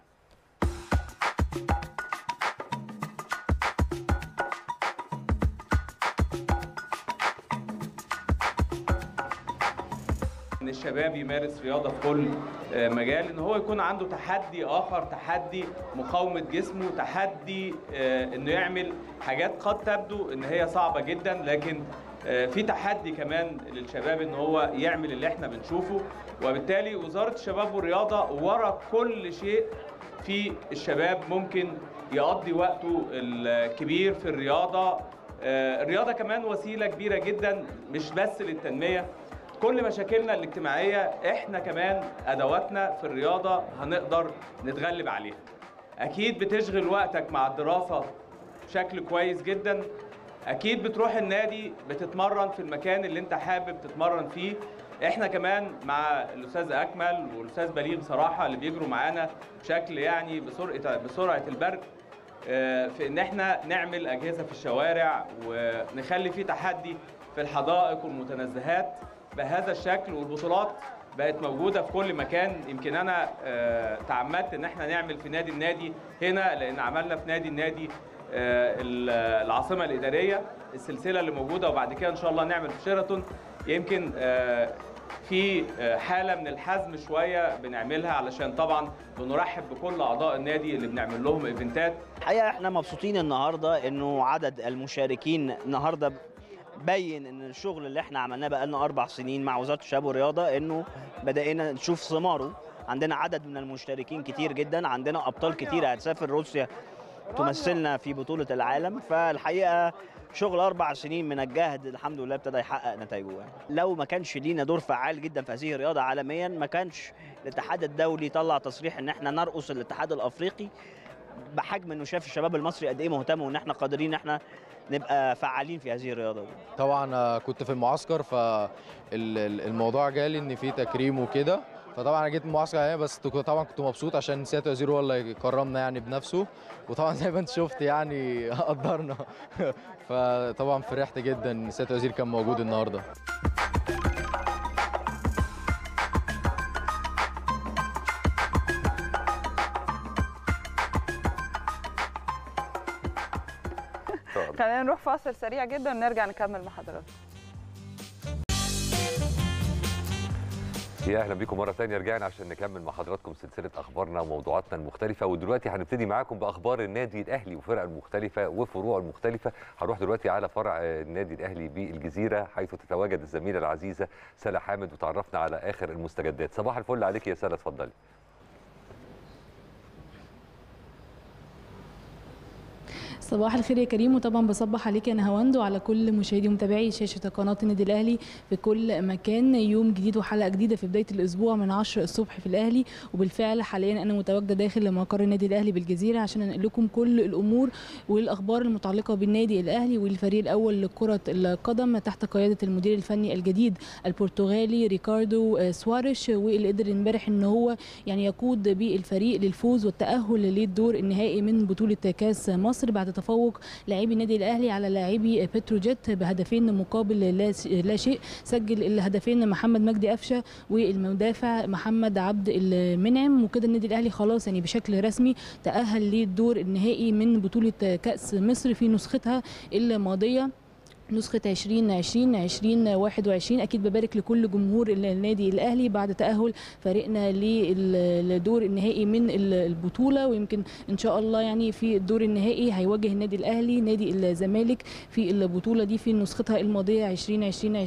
شباب يمارس رياضه في كل آه، مجال ان هو يكون عنده تحدي اخر تحدي مقاومه جسمه تحدي آه، انه يعمل حاجات قد تبدو ان هي صعبه جدا لكن آه، في تحدي كمان للشباب ان هو يعمل اللي احنا بنشوفه وبالتالي وزاره الشباب والرياضه ورا كل شيء في الشباب ممكن يقضي وقته الكبير في الرياضه آه، الرياضه كمان وسيله كبيره جدا مش بس للتنميه كل مشاكلنا الاجتماعيه احنا كمان ادواتنا في الرياضه هنقدر نتغلب عليها اكيد بتشغل وقتك مع الدراسه بشكل كويس جدا اكيد بتروح النادي بتتمرن في المكان اللي انت حابب تتمرن فيه احنا كمان مع الاستاذ اكمل والاستاذ بليغ بصراحه اللي بيجروا معانا بشكل يعني بسرعه بسرعه البرق آه، في ان احنا نعمل اجهزه في الشوارع ونخلي في تحدي في الحدائق والمتنزهات بهذا الشكل والبطولات بقت موجوده في كل مكان يمكن انا آه، تعمدت ان احنا نعمل في نادي النادي هنا لان عملنا في نادي النادي آه، ال- العاصمه الاداريه السلسله اللي موجوده وبعد كده ان شاء الله نعمل في شيراتون يمكن آه، في آه، حاله من الحزم شويه بنعملها علشان طبعا بنرحب بكل اعضاء النادي اللي بنعمل لهم ايفنتات الحقيقه احنا مبسوطين النهارده انه عدد المشاركين النهارده بين ان الشغل اللي احنا عملناه بقالنا اربع سنين مع وزاره الشباب والرياضه انه بدانا نشوف ثماره عندنا عدد من المشتركين كتير جدا عندنا ابطال كتير هتسافر روسيا تمثلنا في بطوله العالم فالحقيقه شغل اربع سنين من الجهد الحمد لله ابتدى يحقق نتائجه يعني. لو ما كانش لينا دور فعال جدا في هذه الرياضه عالميا ما كانش الاتحاد الدولي طلع تصريح ان احنا نرقص الاتحاد الافريقي بحجم انه شاف الشباب المصري قد ايه مهتم وان احنا قادرين ان احنا نبقى فعالين في هذه الرياضه دي. طبعا آه، كنت في المعسكر فالموضوع جالي ان في تكريم وكده فطبعا انا جيت المعسكر يعني بس كنت- طبعا كنت مبسوط عشان سياده الوزير هو اللي كرمنا يعني بنفسه وطبعا زي ما انت شفت يعني قدرنا فطبعا فرحت جدا ان سياده الوزير كان موجود النهارده خلينا نروح فاصل سريع جدا ونرجع نكمل مع حضراتكم يا اهلا بيكم مره ثانيه رجعنا عشان نكمل مع حضراتكم سلسله اخبارنا وموضوعاتنا المختلفه ودلوقتي هنبتدي معاكم باخبار النادي الاهلي وفرق المختلفه وفروعه المختلفه هنروح دلوقتي على فرع آه، النادي الاهلي بالجزيره حيث تتواجد الزميله العزيزه سلا حامد وتعرفنا على اخر المستجدات صباح الفل عليك يا سلا اتفضلي صباح الخير يا كريم وطبعا بصبح عليك يا نهاوند وعلى كل مشاهدي ومتابعي شاشه قناه النادي الاهلي في كل مكان يوم جديد وحلقه جديده في بدايه الاسبوع من 10 الصبح في الاهلي وبالفعل حاليا انا متواجده داخل مقر النادي الاهلي بالجزيره عشان انقل لكم كل الامور والاخبار المتعلقه بالنادي الاهلي والفريق الاول لكره القدم تحت قياده المدير الفني الجديد البرتغالي ريكاردو آه، سواريش واللي قدر امبارح ان هو يعني يقود بالفريق للفوز والتاهل للدور النهائي من بطوله كاس مصر بعد تفوق لاعبي النادي الاهلي على لاعبي بتروجيت بهدفين مقابل لا لا شيء سجل الهدفين محمد مجدي قفشه والمدافع محمد عبد المنعم وكده النادي الاهلي خلاص يعني بشكل رسمي تاهل للدور النهائي من بطوله كاس مصر في نسختها الماضيه نسخة 2020 2021 أكيد ببارك لكل جمهور النادي الأهلي بعد تأهل فريقنا للدور النهائي من البطولة ويمكن إن شاء الله يعني في الدور النهائي هيواجه النادي الأهلي نادي الزمالك في البطولة دي في نسختها الماضية 2020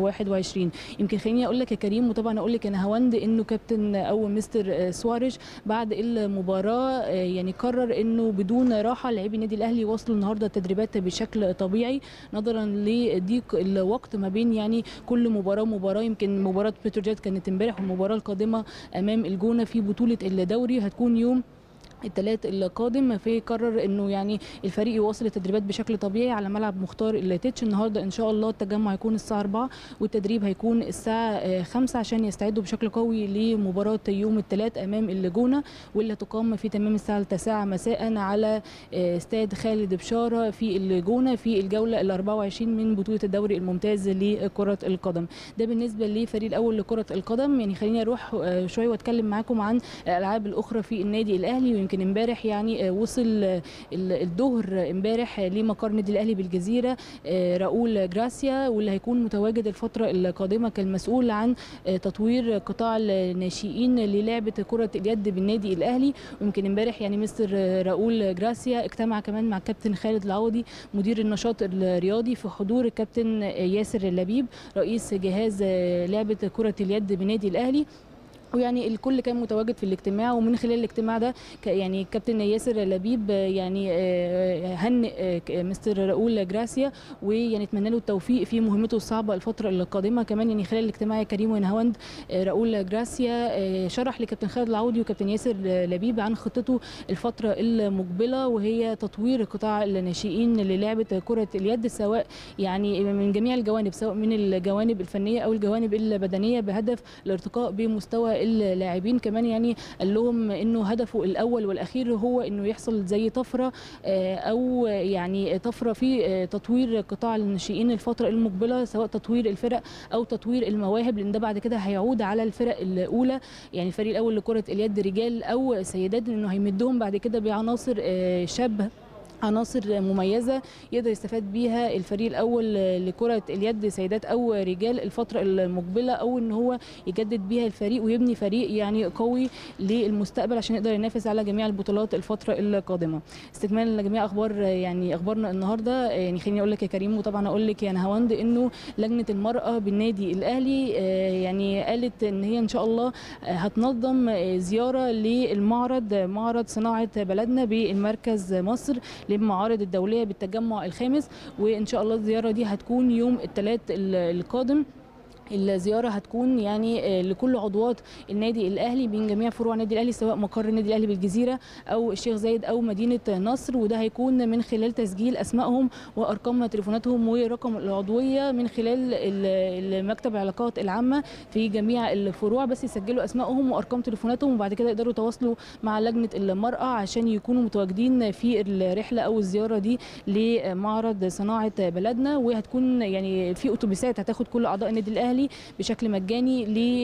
2021 يمكن خليني أقول لك يا كريم وطبعا أقول لك أنا هوند إنه كابتن أو مستر سواريش بعد المباراة يعني قرر إنه بدون راحة لاعبي النادي الأهلي وصلوا النهاردة التدريبات بشكل طبيعي نظرا لضيق الوقت ما بين يعني كل مباراه ومباراه يمكن مباراه بتروجيت كانت امبارح والمباراه القادمه امام الجونه في بطوله الدوري هتكون يوم الثلاث القادم في قرر انه يعني الفريق يواصل التدريبات بشكل طبيعي على ملعب مختار التتش النهارده ان شاء الله التجمع هيكون الساعه 4 والتدريب هيكون الساعه 5 عشان يستعدوا بشكل قوي لمباراه يوم الثلاث امام الجونه واللي هتقام في تمام الساعه 9 مساء على استاد خالد بشاره في الجونه في الجوله ال 24 من بطوله الدوري الممتاز لكره القدم ده بالنسبه للفريق الاول لكره القدم يعني خليني اروح شويه واتكلم معاكم عن الالعاب الاخرى في النادي الاهلي يمكن امبارح يعني وصل الظهر امبارح لمقر النادي الاهلي بالجزيره راؤول جراسيا واللي هيكون متواجد الفتره القادمه كالمسؤول عن تطوير قطاع الناشئين للعبه كره اليد بالنادي الاهلي ويمكن امبارح يعني مستر راؤول جراسيا اجتمع كمان مع الكابتن خالد العوضي مدير النشاط الرياضي في حضور الكابتن ياسر لبيب رئيس جهاز لعبه كره اليد بنادي الاهلي ويعني الكل كان متواجد في الاجتماع ومن خلال الاجتماع ده يعني كابتن ياسر لبيب يعني هنئ مستر راؤول جراسيا ويعني اتمنى له التوفيق في مهمته الصعبه الفتره القادمه كمان يعني خلال الاجتماع كريم ونهاوند راؤول جراسيا شرح لكابتن خالد العوضي وكابتن ياسر لبيب عن خطته الفتره المقبله وهي تطوير قطاع الناشئين للعبه كره اليد سواء يعني من جميع الجوانب سواء من الجوانب الفنيه او الجوانب البدنيه بهدف الارتقاء بمستوى اللاعبين كمان يعني قال لهم انه هدفه الاول والاخير هو انه يحصل زي طفره او يعني طفره في تطوير قطاع الناشئين الفتره المقبله سواء تطوير الفرق او تطوير المواهب لان ده بعد كده هيعود على الفرق الاولى يعني الفريق الاول لكره اليد رجال او سيدات انه هيمدهم بعد كده بعناصر شابه عناصر مميزه يقدر يستفاد بيها الفريق الاول لكره اليد سيدات او رجال الفتره المقبله او ان هو يجدد بيها الفريق ويبني فريق يعني قوي للمستقبل عشان يقدر ينافس على جميع البطولات الفتره القادمه استكمالا لجميع اخبار يعني اخبارنا النهارده يعني خليني اقول لك يا كريم وطبعا اقول لك يا نهاوند انه لجنه المراه بالنادي الاهلي يعني قالت ان هي ان شاء الله هتنظم زياره للمعرض معرض صناعه بلدنا بالمركز مصر للمعارض الدوليه بالتجمع الخامس وان شاء الله الزياره دي هتكون يوم الثلاث القادم الزياره هتكون يعني لكل عضوات النادي الاهلي من جميع فروع النادي الاهلي سواء مقر النادي الاهلي بالجزيره او الشيخ زايد او مدينه نصر وده هيكون من خلال تسجيل اسمائهم وارقام تليفوناتهم ورقم العضويه من خلال مكتب العلاقات العامه في جميع الفروع بس يسجلوا اسمائهم وارقام تليفوناتهم وبعد كده يقدروا يتواصلوا مع لجنه المراه عشان يكونوا متواجدين في الرحله او الزياره دي لمعرض صناعه بلدنا وهتكون يعني في اتوبيسات هتاخد كل اعضاء النادي الاهلي بشكل مجاني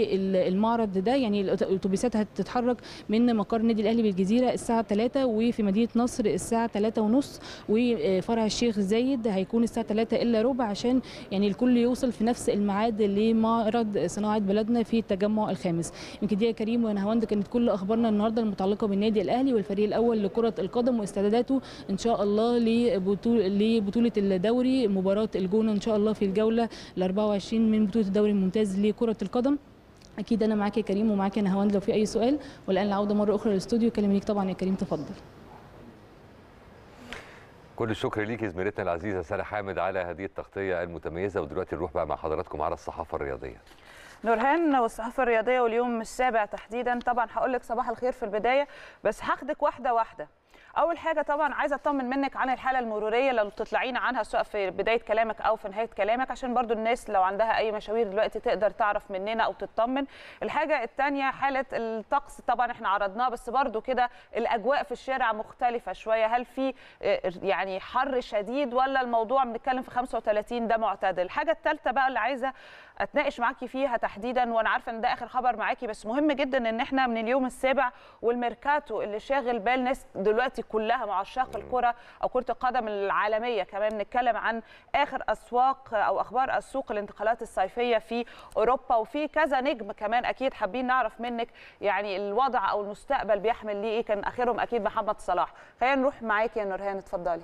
للمعرض ده يعني الاتوبيسات هتتحرك من مقر النادي الاهلي بالجزيره الساعه 3 وفي مدينه نصر الساعه 3 ونص وفرع الشيخ زايد هيكون الساعه 3 الا ربع عشان يعني الكل يوصل في نفس الميعاد لمعرض صناعه بلدنا في التجمع الخامس يمكن دي يا كريم ونهاوند كانت كل اخبارنا النهارده المتعلقه بالنادي الاهلي والفريق الاول لكره القدم واستعداداته ان شاء الله لبطوله لبطوله الدوري مباراه الجونه ان شاء الله في الجوله ال 24 من بطوله الدوري الممتاز لكره القدم اكيد انا معاك يا كريم ومعاك يا نهاوند لو في اي سؤال والان العوده مره اخرى للاستوديو كلمنيك طبعا يا كريم تفضل كل الشكر ليك زميلتنا العزيزه ساره حامد على هذه التغطيه المتميزه ودلوقتي نروح بقى مع حضراتكم على الصحافه الرياضيه نورهان والصحافه الرياضيه واليوم السابع تحديدا طبعا هقول لك صباح الخير في البدايه بس هاخدك واحده واحده اول حاجه طبعا عايزه اطمن منك عن الحاله المروريه لو تطلعين عنها سواء في بدايه كلامك او في نهايه كلامك عشان برضو الناس لو عندها اي مشاوير دلوقتي تقدر تعرف مننا او تطمن الحاجه الثانيه حاله الطقس طبعا احنا عرضناه بس برضو كده الاجواء في الشارع مختلفه شويه هل في يعني حر شديد ولا الموضوع بنتكلم في 35 ده معتدل الحاجه الثالثه بقى اللي عايزه اتناقش معاكي فيها تحديدا وانا عارفه ان ده اخر خبر معاكي بس مهم جدا ان احنا من اليوم السابع والميركاتو اللي شاغل بال ناس دلوقتي كلها مع عشاق الكره او كره القدم العالميه كمان بنتكلم عن اخر اسواق او اخبار السوق الانتقالات الصيفيه في اوروبا وفي كذا نجم كمان اكيد حابين نعرف منك يعني الوضع او المستقبل بيحمل ليه ايه كان اخرهم اكيد محمد صلاح خلينا نروح معاكي يا نورهان اتفضلي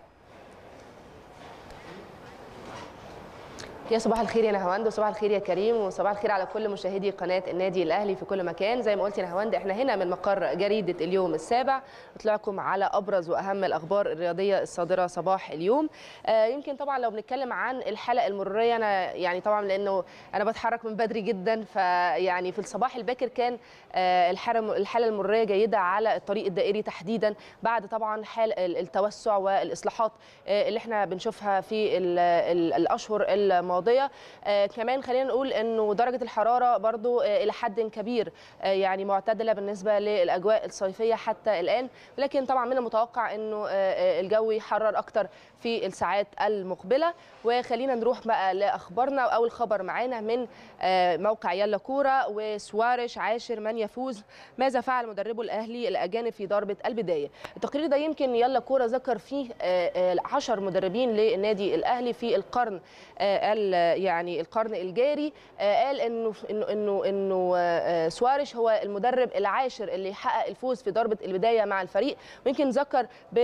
يا صباح الخير يا نهاوند وصباح الخير يا كريم وصباح الخير على كل مشاهدي قناه النادي الاهلي في كل مكان زي ما قلت يا نهاوند احنا هنا من مقر جريده اليوم السابع نطلعكم على ابرز واهم الاخبار الرياضيه الصادره صباح اليوم آه يمكن طبعا لو بنتكلم عن الحلقه المروريه انا يعني طبعا لانه انا بتحرك من بدري جدا فيعني في الصباح الباكر كان آه الحاله المروريه جيده على الطريق الدائري تحديدا بعد طبعا حال التوسع والاصلاحات آه اللي احنا بنشوفها في ال ال الاشهر الماضيه الماضيه آه، كمان خلينا نقول انه درجه الحراره برضو آه، الى حد كبير آه، يعني معتدله بالنسبه للاجواء الصيفيه حتى الان لكن طبعا من المتوقع انه آه، آه، الجو يحرر اكتر في الساعات المقبله وخلينا نروح بقى لاخبارنا واول خبر معانا من آه، موقع يلا كوره وسوارش عاشر من يفوز ماذا فعل مدربو الاهلي الاجانب في ضربه البدايه التقرير ده يمكن يلا كوره ذكر فيه 10 مدربين للنادي الاهلي في القرن آه، ال- يعني القرن الجاري آه، قال انه انه انه انه آه، سوارش هو المدرب العاشر اللي حقق الفوز في ضربه البدايه مع الفريق ويمكن ذكر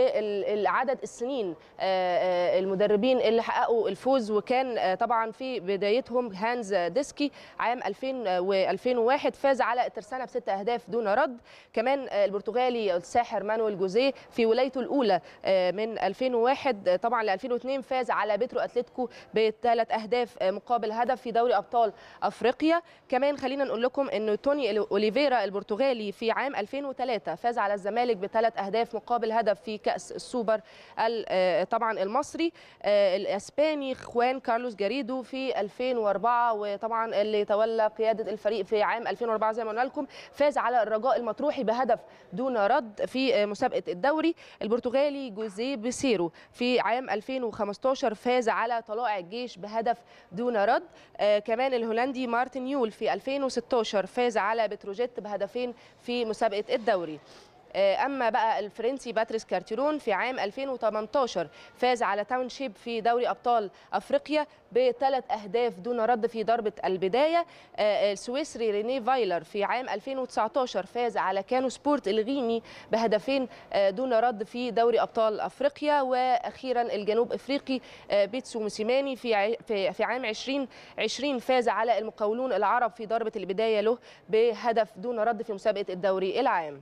بالعدد السنين آه، آه، المدربين اللي حققوا الفوز وكان آه، طبعا في بدايتهم هانز ديسكي عام 2000 و2001 فاز على الترسانة بست اهداف دون رد كمان آه، البرتغالي الساحر مانويل جوزيه في ولايته الاولى آه، من 2001 آه، طبعا ل 2002 فاز على بيترو اتلتيكو بثلاث اهداف آه، مقابل هدف في دوري ابطال افريقيا كمان خلينا نقول لكم انه توني اوليفيرا البرتغالي في عام 2003 فاز على الزمالك بثلاث اهداف مقابل هدف في كاس السوبر ال- آه، طبعا المصري آه، الاسباني خوان كارلوس جاريدو في 2004 وطبعا اللي تولى قياده الفريق في عام 2004 زي ما قلنا لكم فاز على الرجاء المطروحي بهدف دون رد في آه، مسابقه الدوري البرتغالي جوزيه بيسيرو في عام 2015 فاز على طلائع الجيش بهدف دون رد آه، كمان الهولندي مارتن يول في 2016 فاز على بتروجيت بهدفين في مسابقه الدوري آه، اما بقى الفرنسي باتريس كارتيرون في عام 2018 فاز على تاون شيب في دوري ابطال افريقيا بثلاث اهداف دون رد في ضربه البدايه آه، السويسري ريني فايلر في عام 2019 فاز على كانو سبورت الغيني بهدفين آه، دون رد في دوري ابطال افريقيا واخيرا الجنوب افريقي آه، بيتسو موسيماني في ع- في في عام 2020 فاز على المقاولون العرب في ضربه البدايه له بهدف دون رد في مسابقه الدوري العام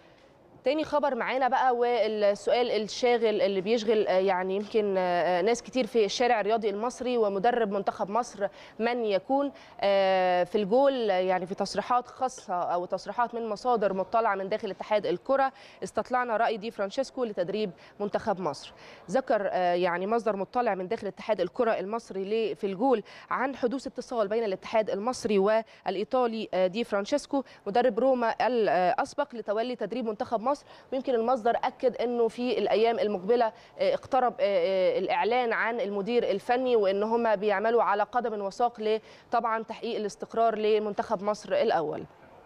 تاني خبر معانا بقى والسؤال الشاغل اللي بيشغل آه، يعني يمكن آه، ناس كتير في الشارع الرياضي المصري ومدرب منتخب مصر من يكون آه، في الجول آه، يعني في تصريحات خاصة أو تصريحات من مصادر مطلعة من داخل اتحاد الكرة استطلعنا رأي دي فرانشيسكو لتدريب منتخب مصر ذكر آه، يعني مصدر مطلع من داخل اتحاد الكرة المصري ل- في الجول عن حدوث اتصال بين الاتحاد المصري والإيطالي آه، دي فرانشيسكو مدرب روما الأسبق لتولي تدريب منتخب مصر ويمكن المصدر أكد أنه في الأيام المقبلة آه، اقترب آه، آه، الإعلان عن المدير الفني وأن هم بيعملوا على قدم وساق لطبعا تحقيق الاستقرار لمنتخب مصر الأول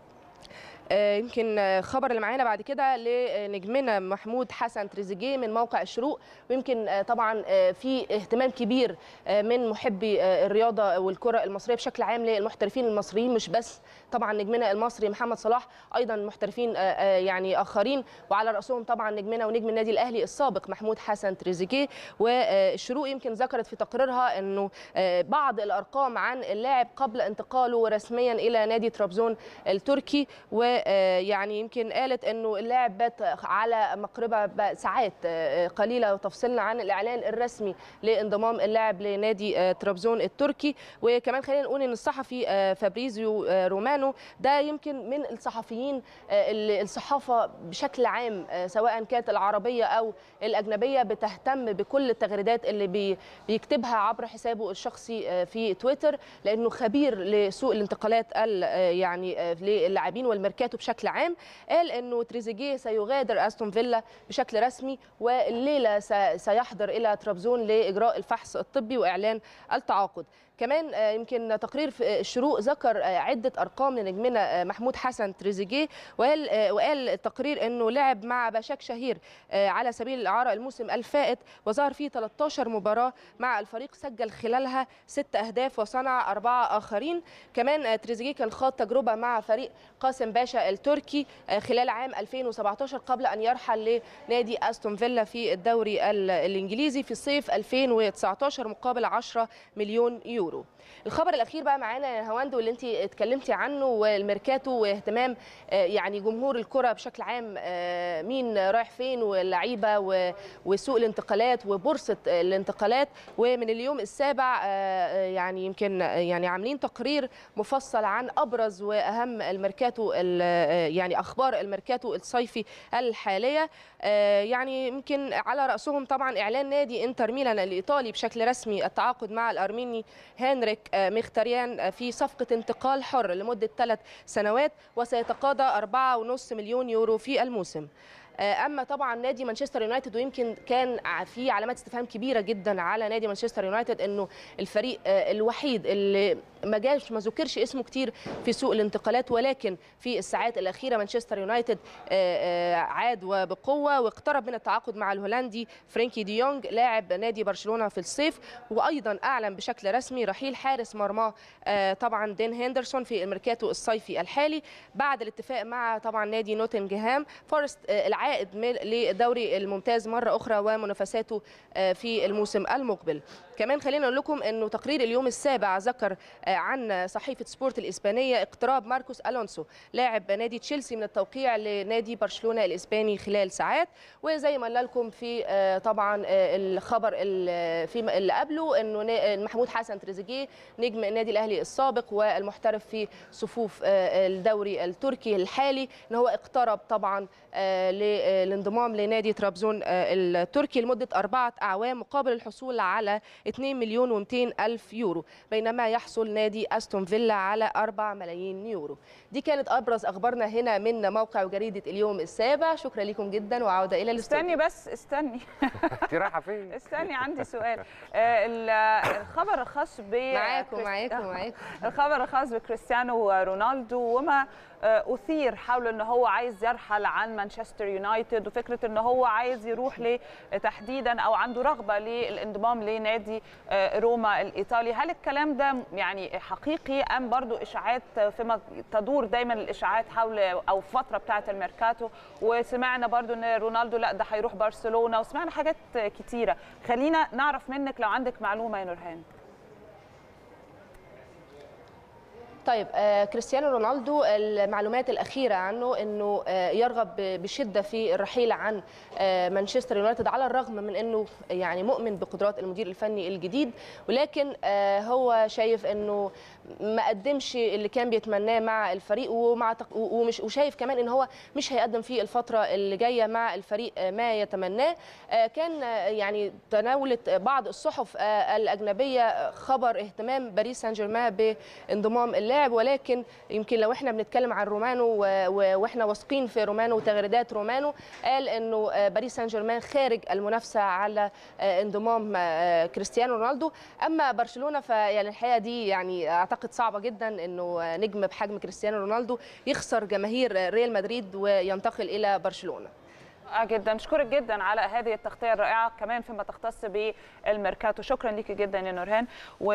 آه، يمكن آه، خبر اللي معانا بعد كده لنجمنا محمود حسن تريزيجيه من موقع الشروق ويمكن آه، طبعا آه، في اهتمام كبير آه، من محبي آه، الرياضه والكره المصريه بشكل عام للمحترفين المصريين مش بس طبعا نجمنا المصري محمد صلاح ايضا محترفين آه، آه، يعني اخرين وعلى راسهم طبعا نجمنا ونجم النادي الاهلي السابق محمود حسن تريزيجيه والشروق يمكن ذكرت في تقريرها انه آه، بعض الارقام عن اللاعب قبل انتقاله رسميا الى نادي طرابزون التركي ويعني يمكن قالت انه اللاعب بات على مقربه ب- ساعات آه، قليله وتفصلنا عن الاعلان الرسمي لانضمام اللاعب لنادي آه، طرابزون التركي وكمان خلينا نقول ان الصحفي آه، فابريزيو آه، رومانو ده يمكن من الصحفيين آه، اللي الصحافه بشكل عام آه، سواء كانت العربيه او الاجنبيه بتهتم بكل التغريدات اللي بي- بيكتبها عبر حسابه الشخصي آه، في تويتر لانه خبير لسوق الانتقالات ال- آه، يعني آه، للاعبين والميركاتو بشكل عام قال انه تريزيجيه سيغادر استون فيلا بشكل رسمي والليله س- سيحضر الى طرابزون لاجراء الفحص الطبي واعلان التعاقد كمان آه، يمكن تقرير في الشروق ذكر آه، عده ارقام لنجمنا آه، محمود حسن تريزيجيه وقال آه، وقال التقرير انه لعب مع بشاك شهير آه، على سبيل الاعاره الموسم الفائت وظهر فيه 13 مباراه مع الفريق سجل خلالها ست اهداف وصنع اربعه اخرين كمان آه، تريزيجيه كان خاض تجربه مع فريق قاسم باشا التركي آه، خلال عام 2017 قبل ان يرحل لنادي استون فيلا في الدوري ال- الانجليزي في صيف 2019 مقابل 10 مليون يورو الخبر الاخير بقى معانا يا هواند واللي انت اتكلمتي عنه والميركاتو واهتمام آه، يعني جمهور الكره بشكل عام آه، مين رايح فين واللعيبه و- وسوق الانتقالات وبورصه الانتقالات ومن اليوم السابع آه، آه، يعني يمكن آه، يعني عاملين تقرير مفصل عن ابرز واهم الميركاتو ال- آه، يعني اخبار الميركاتو الصيفي الحاليه آه، يعني يمكن على راسهم طبعا اعلان نادي انتر ميلان الايطالي بشكل رسمي التعاقد مع الارميني هنريك آه، مختاريان آه، في صفقة انتقال حر لمدة ثلاث سنوات وسيتقاضى 4.5 مليون يورو في الموسم آه، اما طبعا نادي مانشستر يونايتد ويمكن كان ع- في علامات استفهام كبيره جدا على نادي مانشستر يونايتد انه الفريق آه، الوحيد اللي ما جاش ما ذكرش اسمه كتير في سوق الانتقالات ولكن في الساعات الاخيره مانشستر يونايتد آه، آه، عاد وبقوه واقترب من التعاقد مع الهولندي فرانكي دي يونج لاعب نادي برشلونه في الصيف وايضا اعلن بشكل رسمي رحيل حارس مرماه آه، طبعا دين هندرسون في الميركاتو الصيفي الحالي بعد الاتفاق مع طبعا نادي نوتنغهام فورست آه، العائد من- للدوري الممتاز مره اخرى ومنافساته آه، في الموسم المقبل كمان خلينا نقول لكم انه تقرير اليوم السابع ذكر آه، عن صحيفه سبورت الاسبانيه اقتراب ماركوس الونسو لاعب نادي تشيلسي من التوقيع لنادي برشلونه الاسباني خلال ساعات وزي ما قلنا لكم في آه، طبعا آه، الخبر ال- في اللي قبله انه نا- محمود حسن تريزيجيه نجم النادي الاهلي السابق والمحترف في صفوف آه، الدوري التركي الحالي ان هو اقترب طبعا آه، للانضمام لنادي طرابزون آه، التركي لمده اربعه اعوام مقابل الحصول على 2 مليون و200 الف يورو بينما يحصل نادي استون فيلا على 4 ملايين يورو دي كانت ابرز اخبارنا هنا من موقع وجريده اليوم السابع شكرا لكم جدا وعوده الى الاستوديو استني بس استني انت رايحه فين استني عندي سؤال آه، ال- الخبر الخاص ب معاكم كريست- معاكم معاكم الخبر الخاص بكريستيانو رونالدو وما آه، اثير حول ان هو عايز يرحل عن مانشستر يونايتد وفكره ان هو عايز يروح ل تحديدا او عنده رغبه للانضمام لنادي آه، روما الايطالي هل الكلام ده يعني حقيقي ام برضو اشاعات فيما تدور دايما الاشاعات حول او فتره بتاعه الميركاتو وسمعنا برضو ان رونالدو لا ده هيروح برشلونه وسمعنا حاجات كتيره خلينا نعرف منك لو عندك معلومه يا نورهان طيب آه كريستيانو رونالدو المعلومات الأخيرة عنه أنه آه يرغب ب- بشدة في الرحيل عن آه مانشستر يونايتد على الرغم من أنه يعني مؤمن بقدرات المدير الفني الجديد ولكن آه هو شايف أنه ما قدمش اللي كان بيتمناه مع الفريق ومع تق- ومش وشايف كمان ان هو مش هيقدم في الفتره اللي جايه مع الفريق آه، ما يتمناه آه، كان آه، يعني تناولت بعض الصحف آه، الاجنبيه خبر اهتمام باريس سان جيرمان بانضمام اللاعب ولكن يمكن لو احنا بنتكلم عن رومانو و- و- واحنا واثقين في رومانو وتغريدات رومانو قال انه آه، باريس سان جيرمان خارج المنافسه على آه، انضمام آه، كريستيانو رونالدو اما برشلونه فيعني الحقيقه دي يعني اعتقد صعبه جدا انه نجم بحجم كريستيانو رونالدو يخسر جماهير ريال مدريد وينتقل الى برشلونه آه جدا اشكرك جدا على هذه التغطيه الرائعه كمان فيما تختص بالميركاتو شكرا ليكي جدا يا نورهان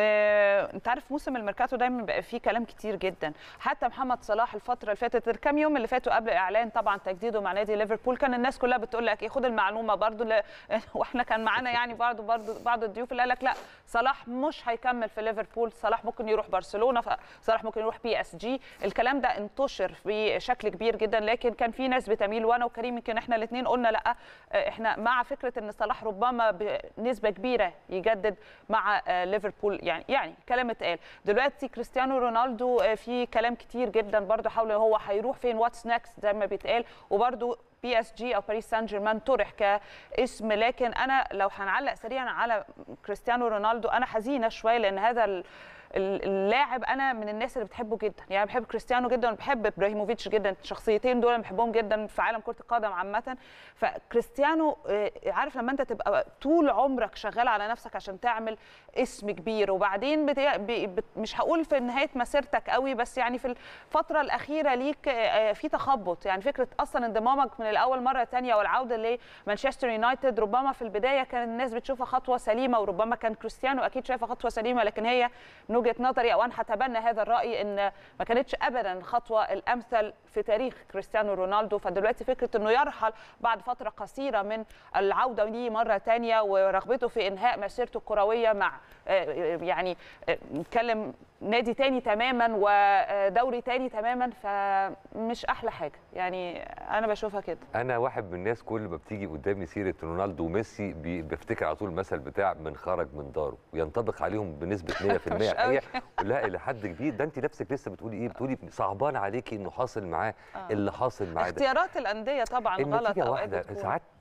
وانت عارف موسم الميركاتو دايما بقى فيه كلام كتير جدا حتى محمد صلاح الفتره اللي فاتت الكام يوم اللي فاتوا قبل اعلان طبعا تجديده مع نادي ليفربول كان الناس كلها بتقول لك ايه خد المعلومه برضو ل... واحنا كان معانا يعني برضو برضو بعض الضيوف اللي قال لك لا صلاح مش هيكمل في ليفربول صلاح ممكن يروح برشلونه صلاح ممكن يروح بي اس جي الكلام ده انتشر بشكل كبير جدا لكن كان في ناس بتميل وانا وكريم يمكن احنا الاثنين قلنا لا احنا مع فكره ان صلاح ربما بنسبه كبيره يجدد مع ليفربول يعني يعني كلام اتقال دلوقتي كريستيانو رونالدو في كلام كتير جدا برضه حول هو هيروح فين واتس نكست زي ما بيتقال وبرضه بي اس جي او باريس سان جيرمان طرح كاسم لكن انا لو هنعلق سريعا على كريستيانو رونالدو انا حزينه شويه لان هذا اللاعب انا من الناس اللي بتحبه جدا يعني بحب كريستيانو جدا وبحب ابراهيموفيتش جدا الشخصيتين دول بحبهم جدا في عالم كره القدم عامه فكريستيانو عارف لما انت تبقى طول عمرك شغال على نفسك عشان تعمل اسم كبير وبعدين بت... ب... مش هقول في نهايه مسيرتك قوي بس يعني في الفتره الاخيره ليك في تخبط يعني فكره اصلا انضمامك من الاول مره ثانيه والعوده لمانشستر يونايتد ربما في البدايه كان الناس بتشوفها خطوه سليمه وربما كان كريستيانو اكيد شايفها خطوه سليمه لكن هي من وجهه نظري او انا هتبنى هذا الراي ان ما كانتش ابدا الخطوه الامثل في تاريخ كريستيانو رونالدو فدلوقتي فكره انه يرحل بعد فتره قصيره من العوده ليه مره ثانيه ورغبته في انهاء مسيرته الكرويه مع يعني نتكلم نادي تاني تماما ودوري تاني تماما فمش احلى حاجه يعني انا بشوفها كده انا واحد من الناس كل ما بتيجي قدامي سيره رونالدو وميسي بفتكر على طول المثل بتاع من خرج من داره وينطبق عليهم بنسبه 100% الحقيقه لا الى حد كبير ده انت نفسك لسه بتقولي ايه بتقولي صعبان عليكي انه حاصل معاه اللي حاصل معاه ده اختيارات الانديه طبعا غلط اوقات واحده ساعات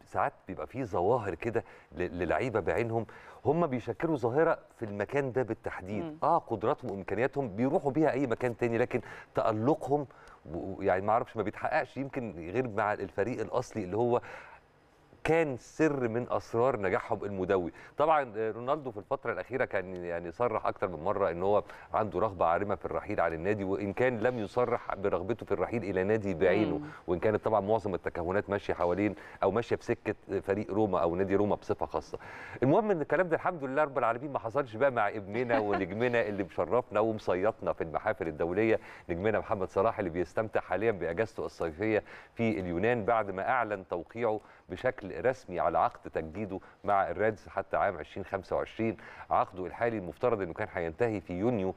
ساعات بيبقى فيه ظواهر كده ل- للعيبه بعينهم هم بيشكلوا ظاهره في المكان ده بالتحديد مم. اه قدراتهم وامكانياتهم بيروحوا بيها اي مكان تاني لكن تالقهم و- يعني ما اعرفش ما بيتحققش يمكن غير مع الفريق الاصلي اللي هو كان سر من اسرار نجاحهم المدوي طبعا آه، رونالدو في الفتره الاخيره كان يعني صرح اكتر من مره ان هو عنده رغبه عارمه في الرحيل عن النادي وان كان لم يصرح برغبته في الرحيل الى نادي بعينه مم. وان كانت طبعا معظم التكهنات ماشيه حوالين او ماشيه في سكه فريق روما او نادي روما بصفه خاصه المهم ان الكلام ده الحمد لله رب العالمين ما حصلش بقى مع ابننا ونجمنا اللي مشرفنا ومصيطنا في المحافل الدوليه نجمنا محمد صلاح اللي بيستمتع حاليا باجازته الصيفيه في اليونان بعد ما اعلن توقيعه بشكل رسمي على عقد تجديده مع الريدز حتى عام 2025 عقده الحالي المفترض انه كان هينتهي في يونيو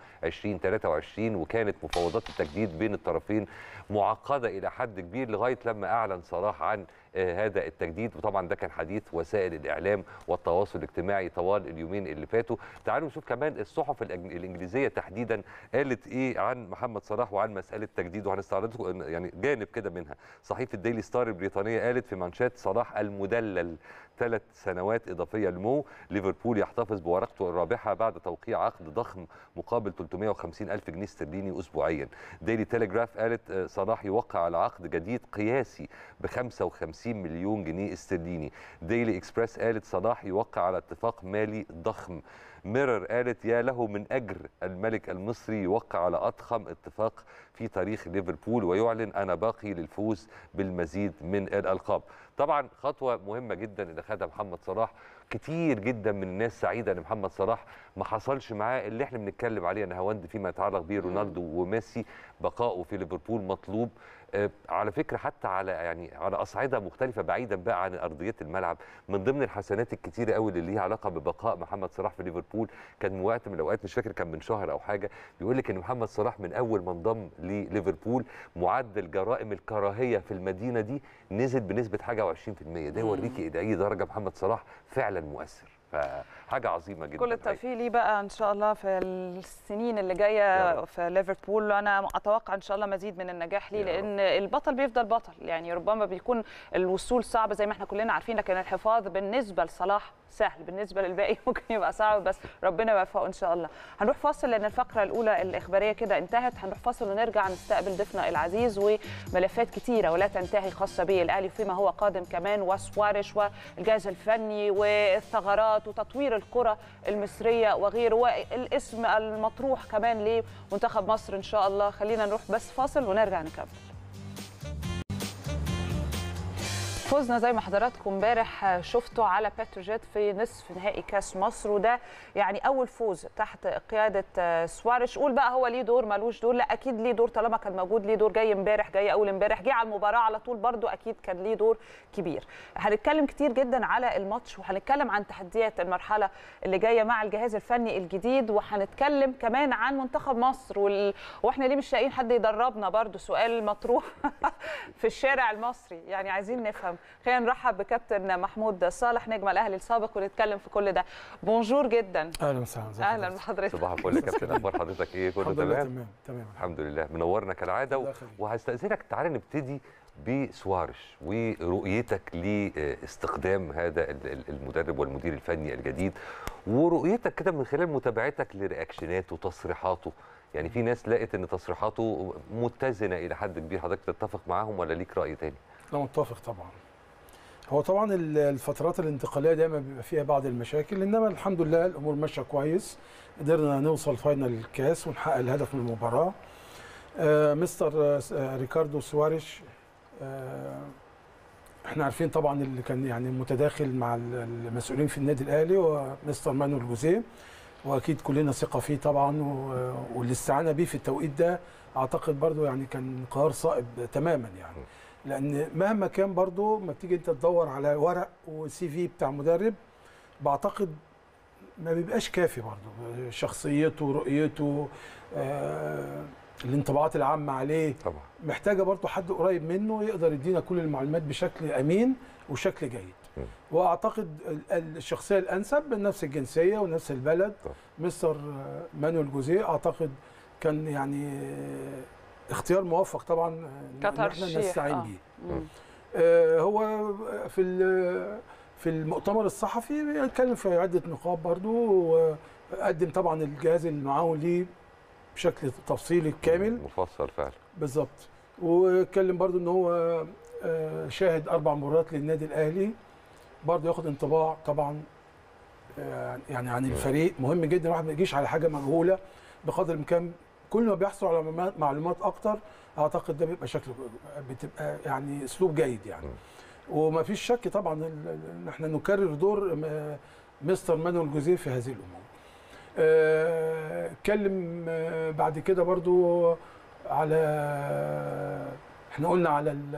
2023 وكانت مفاوضات التجديد بين الطرفين معقده الى حد كبير لغايه لما اعلن صلاح عن آه، هذا التجديد وطبعا ده كان حديث وسائل الاعلام والتواصل الاجتماعي طوال اليومين اللي فاتوا تعالوا نشوف كمان الصحف الأج- الانجليزيه تحديدا قالت ايه عن محمد صلاح وعن مساله تجديده وهنستعرض لكم يعني جانب كده منها صحيفه ديلي ستار البريطانيه قالت في منشات صلاح المدلل ثلاث سنوات اضافيه لمو ليفربول يحتفظ بورقته الرابحه بعد توقيع عقد ضخم مقابل 350 الف جنيه استرليني اسبوعيا ديلي تيليجراف قالت آه، صلاح يوقع على عقد جديد قياسي ب 55 مليون جنيه استرليني ديلي اكسبريس قالت صلاح يوقع على اتفاق مالي ضخم ميرر قالت يا له من اجر الملك المصري يوقع على اضخم اتفاق في تاريخ ليفربول ويعلن انا باقي للفوز بالمزيد من الالقاب طبعا خطوه مهمه جدا اللي خدها محمد صلاح كتير جدا من الناس سعيده ان محمد صلاح ما حصلش معاه اللي احنا بنتكلم عليه نهاوند فيما يتعلق به رونالدو وميسي بقائه في ليفربول مطلوب آه، على فكره حتى على يعني على اصعده مختلفه بعيدا بقى عن ارضيات الملعب من ضمن الحسنات الكتيره قوي اللي ليها علاقه ببقاء محمد صلاح في ليفربول كان وقت من الاوقات مش فاكر كان من شهر او حاجه بيقول لك ان محمد صلاح من اول ما انضم لليفربول معدل جرائم الكراهيه في المدينه دي نزل بنسبه حاجه و20% ده يوريكي الى اي درجه محمد صلاح فعلا مؤثر فحاجه عظيمه جدا كل التوفيق ليه بقى ان شاء الله في السنين اللي جايه في ليفربول انا اتوقع ان شاء الله مزيد من النجاح ليه لان البطل بيفضل بطل يعني ربما بيكون الوصول صعب زي ما احنا كلنا عارفين لكن الحفاظ بالنسبه لصلاح سهل بالنسبه للباقي ممكن يبقى صعب بس ربنا يوفقه ان شاء الله هنروح فاصل لان الفقره الاولى الاخباريه كده انتهت هنروح فاصل ونرجع نستقبل ضيفنا العزيز وملفات كتيره ولا تنتهي خاصه بالاهلي فيما هو قادم كمان وسوارش والجهاز الفني والثغرات وتطوير الكره المصريه وغيره والاسم المطروح كمان لمنتخب مصر ان شاء الله خلينا نروح بس فاصل ونرجع نكمل فوزنا زي ما حضراتكم امبارح شفتوا على بتروجيت في نصف نهائي كاس مصر وده يعني اول فوز تحت قياده سوارش قول بقى هو ليه دور ملوش دور لا اكيد ليه دور طالما كان موجود ليه دور جاي امبارح جاي اول امبارح جه على المباراه على طول برده اكيد كان ليه دور كبير هنتكلم كتير جدا على الماتش وهنتكلم عن تحديات المرحله اللي جايه مع الجهاز الفني الجديد وهنتكلم كمان عن منتخب مصر وال... واحنا ليه مش لاقيين حد يدربنا برده سؤال مطروح في الشارع المصري يعني عايزين نفهم خلينا نرحب بكابتن محمود صالح نجم الاهلي السابق ونتكلم في كل ده بونجور جدا اهلا وسهلا اهلا بحضرتك صباح الفل يا كابتن اخبار حضرتك ايه كله الحمد لله تمام تمام تمام الحمد لله منورنا كالعاده و... الله يخليك. وهستاذنك تعالى نبتدي بسوارش ورؤيتك لاستخدام هذا ال- ال- المدرب والمدير الفني الجديد ورؤيتك كده من خلال متابعتك لرياكشناته وتصريحاته يعني في ناس لقت ان تصريحاته متزنه الى حد كبير حضرتك تتفق معاهم ولا ليك راي تاني لا متفق طبعا هو طبعا ال- الفترات الانتقاليه دايما بيبقى فيها بعض المشاكل انما الحمد لله الامور ماشيه كويس قدرنا نوصل فاينل الكاس ونحقق الهدف من المباراه آه مستر آه ريكاردو سواريش آه احنا عارفين طبعا اللي كان يعني متداخل مع ال- المسؤولين في النادي الاهلي هو مستر مانويل جوزيه واكيد كلنا ثقه فيه طبعا و- والاستعانه بيه في التوقيت ده اعتقد برضو يعني كان قرار صائب تماما يعني لان مهما كان برضو ما بتيجي انت تدور على ورق وسي في بتاع مدرب بعتقد ما بيبقاش كافي برضو شخصيته رؤيته آه الانطباعات العامه عليه طبعا محتاجه برضو حد قريب منه يقدر يدينا كل المعلومات بشكل امين وشكل جيد واعتقد ال- الشخصيه الانسب نفس الجنسيه ونفس البلد مستر مانويل جوزيه اعتقد كان يعني اختيار موفق طبعا ان كترشيح، احنا نستعين آه. بيه مم. آه، هو في ال- في المؤتمر الصحفي بيتكلم في عده نقاط برضو وقدم طبعا الجهاز المعاون ليه بشكل تفصيلي كامل مفصل فعلا بالظبط واتكلم برضو ان هو آه، شاهد اربع مرات للنادي الاهلي برضو ياخد انطباع طبعا آه، يعني عن الفريق مهم جدا الواحد ما يجيش على حاجه مجهوله بقدر الامكان كل ما بيحصل على معلومات- معلومات اكتر اعتقد ده بيبقى شكله بتبقى يعني اسلوب جيد يعني وما فيش شك طبعا ال- ال- ان احنا نكرر دور م- مستر مانويل جوزيه في هذه الامور آه، اتكلم آه، بعد كده برضو على احنا قلنا على ال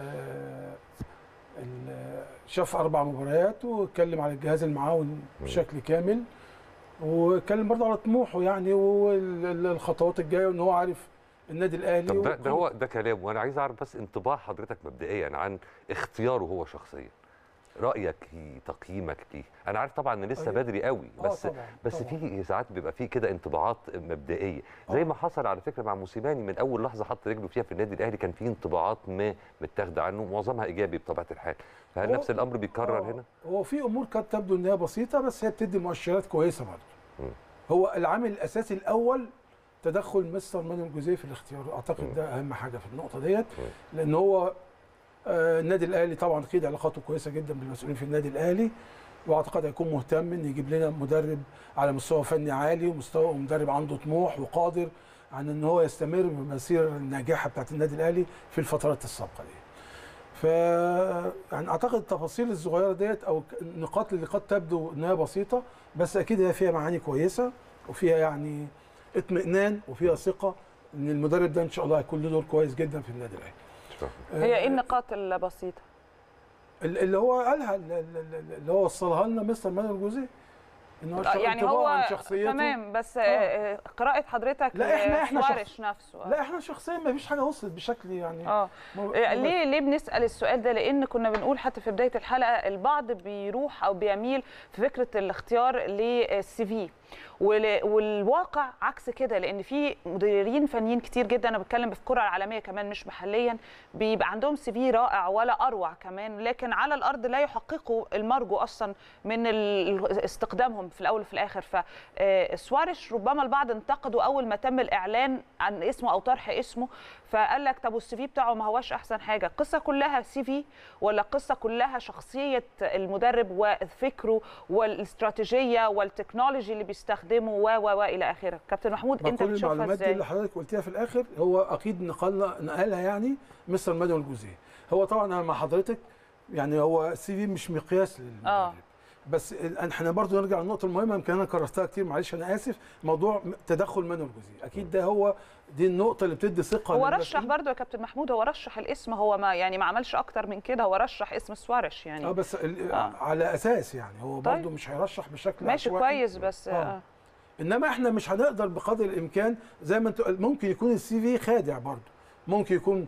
ال- شاف اربع مباريات واتكلم على الجهاز المعاون بشكل كامل واتكلم برضه على طموحه يعني والخطوات الجايه وان هو عارف النادي الاهلي طب ده, وقوة ده هو ده كلام وانا عايز اعرف بس انطباع حضرتك مبدئيا عن اختياره هو شخصيا رايك ليه تقييمك ليه انا عارف طبعا ان لسه أيوة. بدري قوي آه بس طبعاً، بس طبعاً. في ساعات بيبقى في كده انطباعات مبدئيه زي ما حصل على فكره مع موسيماني من اول لحظه حط رجله فيها في النادي الاهلي كان في انطباعات ما متاخده عنه معظمها ايجابي بطبيعه الحال فهل هو- نفس الامر بيتكرر آه، هنا هو في امور قد تبدو ان هي بسيطه بس هي بتدي مؤشرات كويسه برضه مم. هو العامل الاساسي الاول تدخل مستر مانويل جوزيه في الاختيار اعتقد ده اهم حاجه في النقطه ديت لان هو آه، النادي الاهلي طبعا اكيد علاقاته كويسه جدا بالمسؤولين في النادي الاهلي واعتقد هيكون مهتم ان يجيب لنا مدرب على مستوى فني عالي ومستوى ومدرب عنده طموح وقادر عن ان هو يستمر بالمسيره الناجحه بتاعت النادي الاهلي في الفترات السابقه دي. ف يعني اعتقد التفاصيل الصغيره ديت او النقاط اللي قد تبدو ان هي بسيطه بس اكيد هي فيها معاني كويسه وفيها يعني اطمئنان وفيها ثقه ان المدرب ده ان شاء الله هيكون له دور كويس جدا في النادي الاهلي. هي ايه النقاط البسيطه ال- اللي هو قالها ال- ال- ال- اللي هو وصلها لنا مستر مانويل جوزيه ان هو آه، يعني انطباع هو عن شخصيته تمام بس آه، قراءه حضرتك لا احنا احنا لسواريش شخص نفسه آه. لا احنا شخصيا ما فيش حاجه وصلت بشكل يعني اه مو- آه، ليه ليه بنسال السؤال ده لان كنا بنقول حتى في بدايه الحلقه البعض بيروح او بيميل في فكره الاختيار للسي في وال- والواقع عكس كده لان في مديرين فنيين كتير جدا انا بتكلم في الكره العالميه كمان مش محليا بيبقى عندهم سي في رائع ولا اروع كمان لكن على الارض لا يحققوا المرجو اصلا من ال- استخدامهم في الاول وفي الاخر فسوارش ربما البعض انتقدوا اول ما تم الاعلان عن اسمه او طرح اسمه فقال لك طب والسي في بتاعه ما هواش احسن حاجه القصه كلها سي في ولا القصه كلها شخصيه المدرب وفكره والاستراتيجيه والتكنولوجي اللي بيستخدمه و و و الى اخره كابتن محمود ما انت كل بتشوفها المعلومات دي ازاي اللي حضرتك قلتيها في الاخر هو اكيد نقلنا نقلها يعني مستر مانويل جوزيه هو طبعا انا مع حضرتك يعني هو السي في مش مقياس للمدرب اه بس ال- احنا برضو نرجع للنقطه المهمه يمكن انا كررتها كتير معلش انا اسف موضوع م- تدخل مانويل جوزيه اكيد ده هو دي النقطه اللي بتدي ثقه هو للمسؤولين. رشح برضه يا كابتن محمود هو رشح الاسم هو ما يعني ما عملش اكتر من كده هو رشح اسم سوارش يعني اه بس ال- آه. على اساس يعني هو طيب. برضو مش هيرشح بشكل ماشي عشوائي. كويس بس آه. آه. انما احنا مش هنقدر بقدر الامكان زي ما انت ممكن يكون السي في خادع برضه ممكن يكون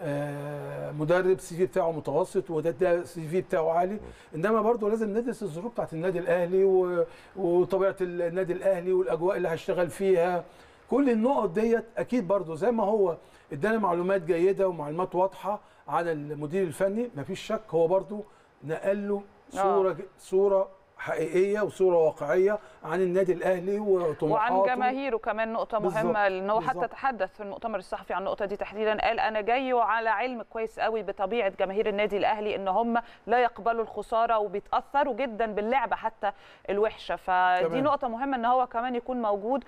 آه، مدرب السي في بتاعه متوسط وده ده السي في بتاعه عالي انما برضه لازم ندرس الظروف بتاعت النادي الاهلي و- وطبيعه النادي الاهلي والاجواء اللي هيشتغل فيها كل النقط ديت اكيد برضه زي ما هو ادانا معلومات جيده ومعلومات واضحه عن المدير الفني مفيش شك هو برضه نقل له صوره صوره حقيقيه وصوره واقعيه عن النادي الاهلي وطموحاته وعن جماهيره كمان نقطة بالظبط، مهمة لأن هو حتى بالظبط. تحدث في المؤتمر الصحفي عن النقطة دي تحديدا قال أنا جاي وعلى علم كويس قوي بطبيعة جماهير النادي الأهلي إن هم لا يقبلوا الخسارة وبيتأثروا جدا باللعبة حتى الوحشة فدي تمام. نقطة مهمة إن هو كمان يكون موجود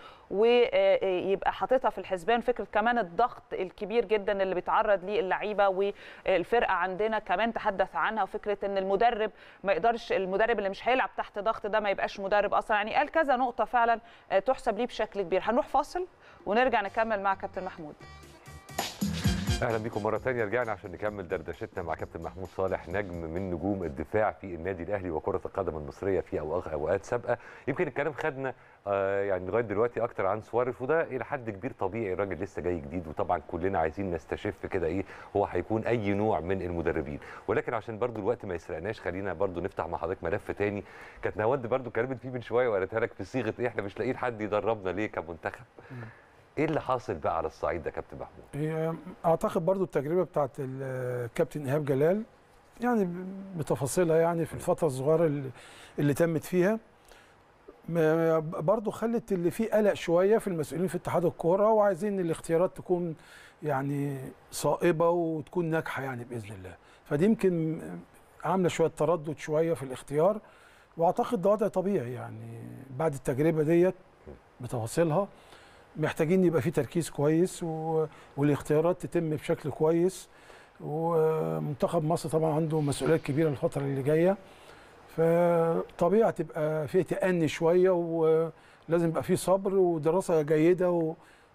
ويبقى حاططها في الحسبان فكرة كمان الضغط الكبير جدا اللي بيتعرض ليه اللعيبة والفرقة عندنا كمان تحدث عنها وفكرة إن المدرب ما يقدرش المدرب اللي مش هيلعب تحت ضغط ده ما يبقاش مدرب أصلا يعني قال كذا نقطة فعلا آه، تحسب ليه بشكل كبير هنروح فاصل ونرجع نكمل مع كابتن محمود اهلا بيكم مره ثانيه رجعنا عشان نكمل دردشتنا مع كابتن محمود صالح نجم من نجوم الدفاع في النادي الاهلي وكره القدم المصريه في أو- اوقات سابقه يمكن الكلام خدنا آه يعني لغايه دلوقتي اكتر عن سواريز وده الى حد كبير طبيعي الراجل لسه جاي جديد وطبعا كلنا عايزين نستشف كده ايه هو هيكون اي نوع من المدربين ولكن عشان برضو الوقت ما يسرقناش خلينا برضو نفتح مع حضرتك ملف تاني كانت نهاوند برضو اتكلمت فيه من شويه وقالتها لك في صيغه ايه احنا مش لاقيين حد يدربنا ليه كمنتخب ايه اللي حاصل بقى على الصعيد ده كابتن محمود هي اعتقد برضو التجربه بتاعت الكابتن ايهاب جلال يعني ب- بتفاصيلها يعني في الفتره الصغيره اللي, اللي تمت فيها ما- برضو خلت اللي فيه قلق شويه في المسؤولين في اتحاد الكوره وعايزين الاختيارات تكون يعني صائبه وتكون ناجحه يعني باذن الله فدي يمكن عامله شويه تردد شويه في الاختيار واعتقد ده وضع طبيعي يعني بعد التجربه ديت بتفاصيلها محتاجين يبقى في تركيز كويس و... والاختيارات تتم بشكل كويس ومنتخب مصر طبعا عنده مسؤوليات كبيره الفتره اللي جايه فطبيعي تبقى في تأني شويه ولازم يبقى في صبر ودراسه جيده و...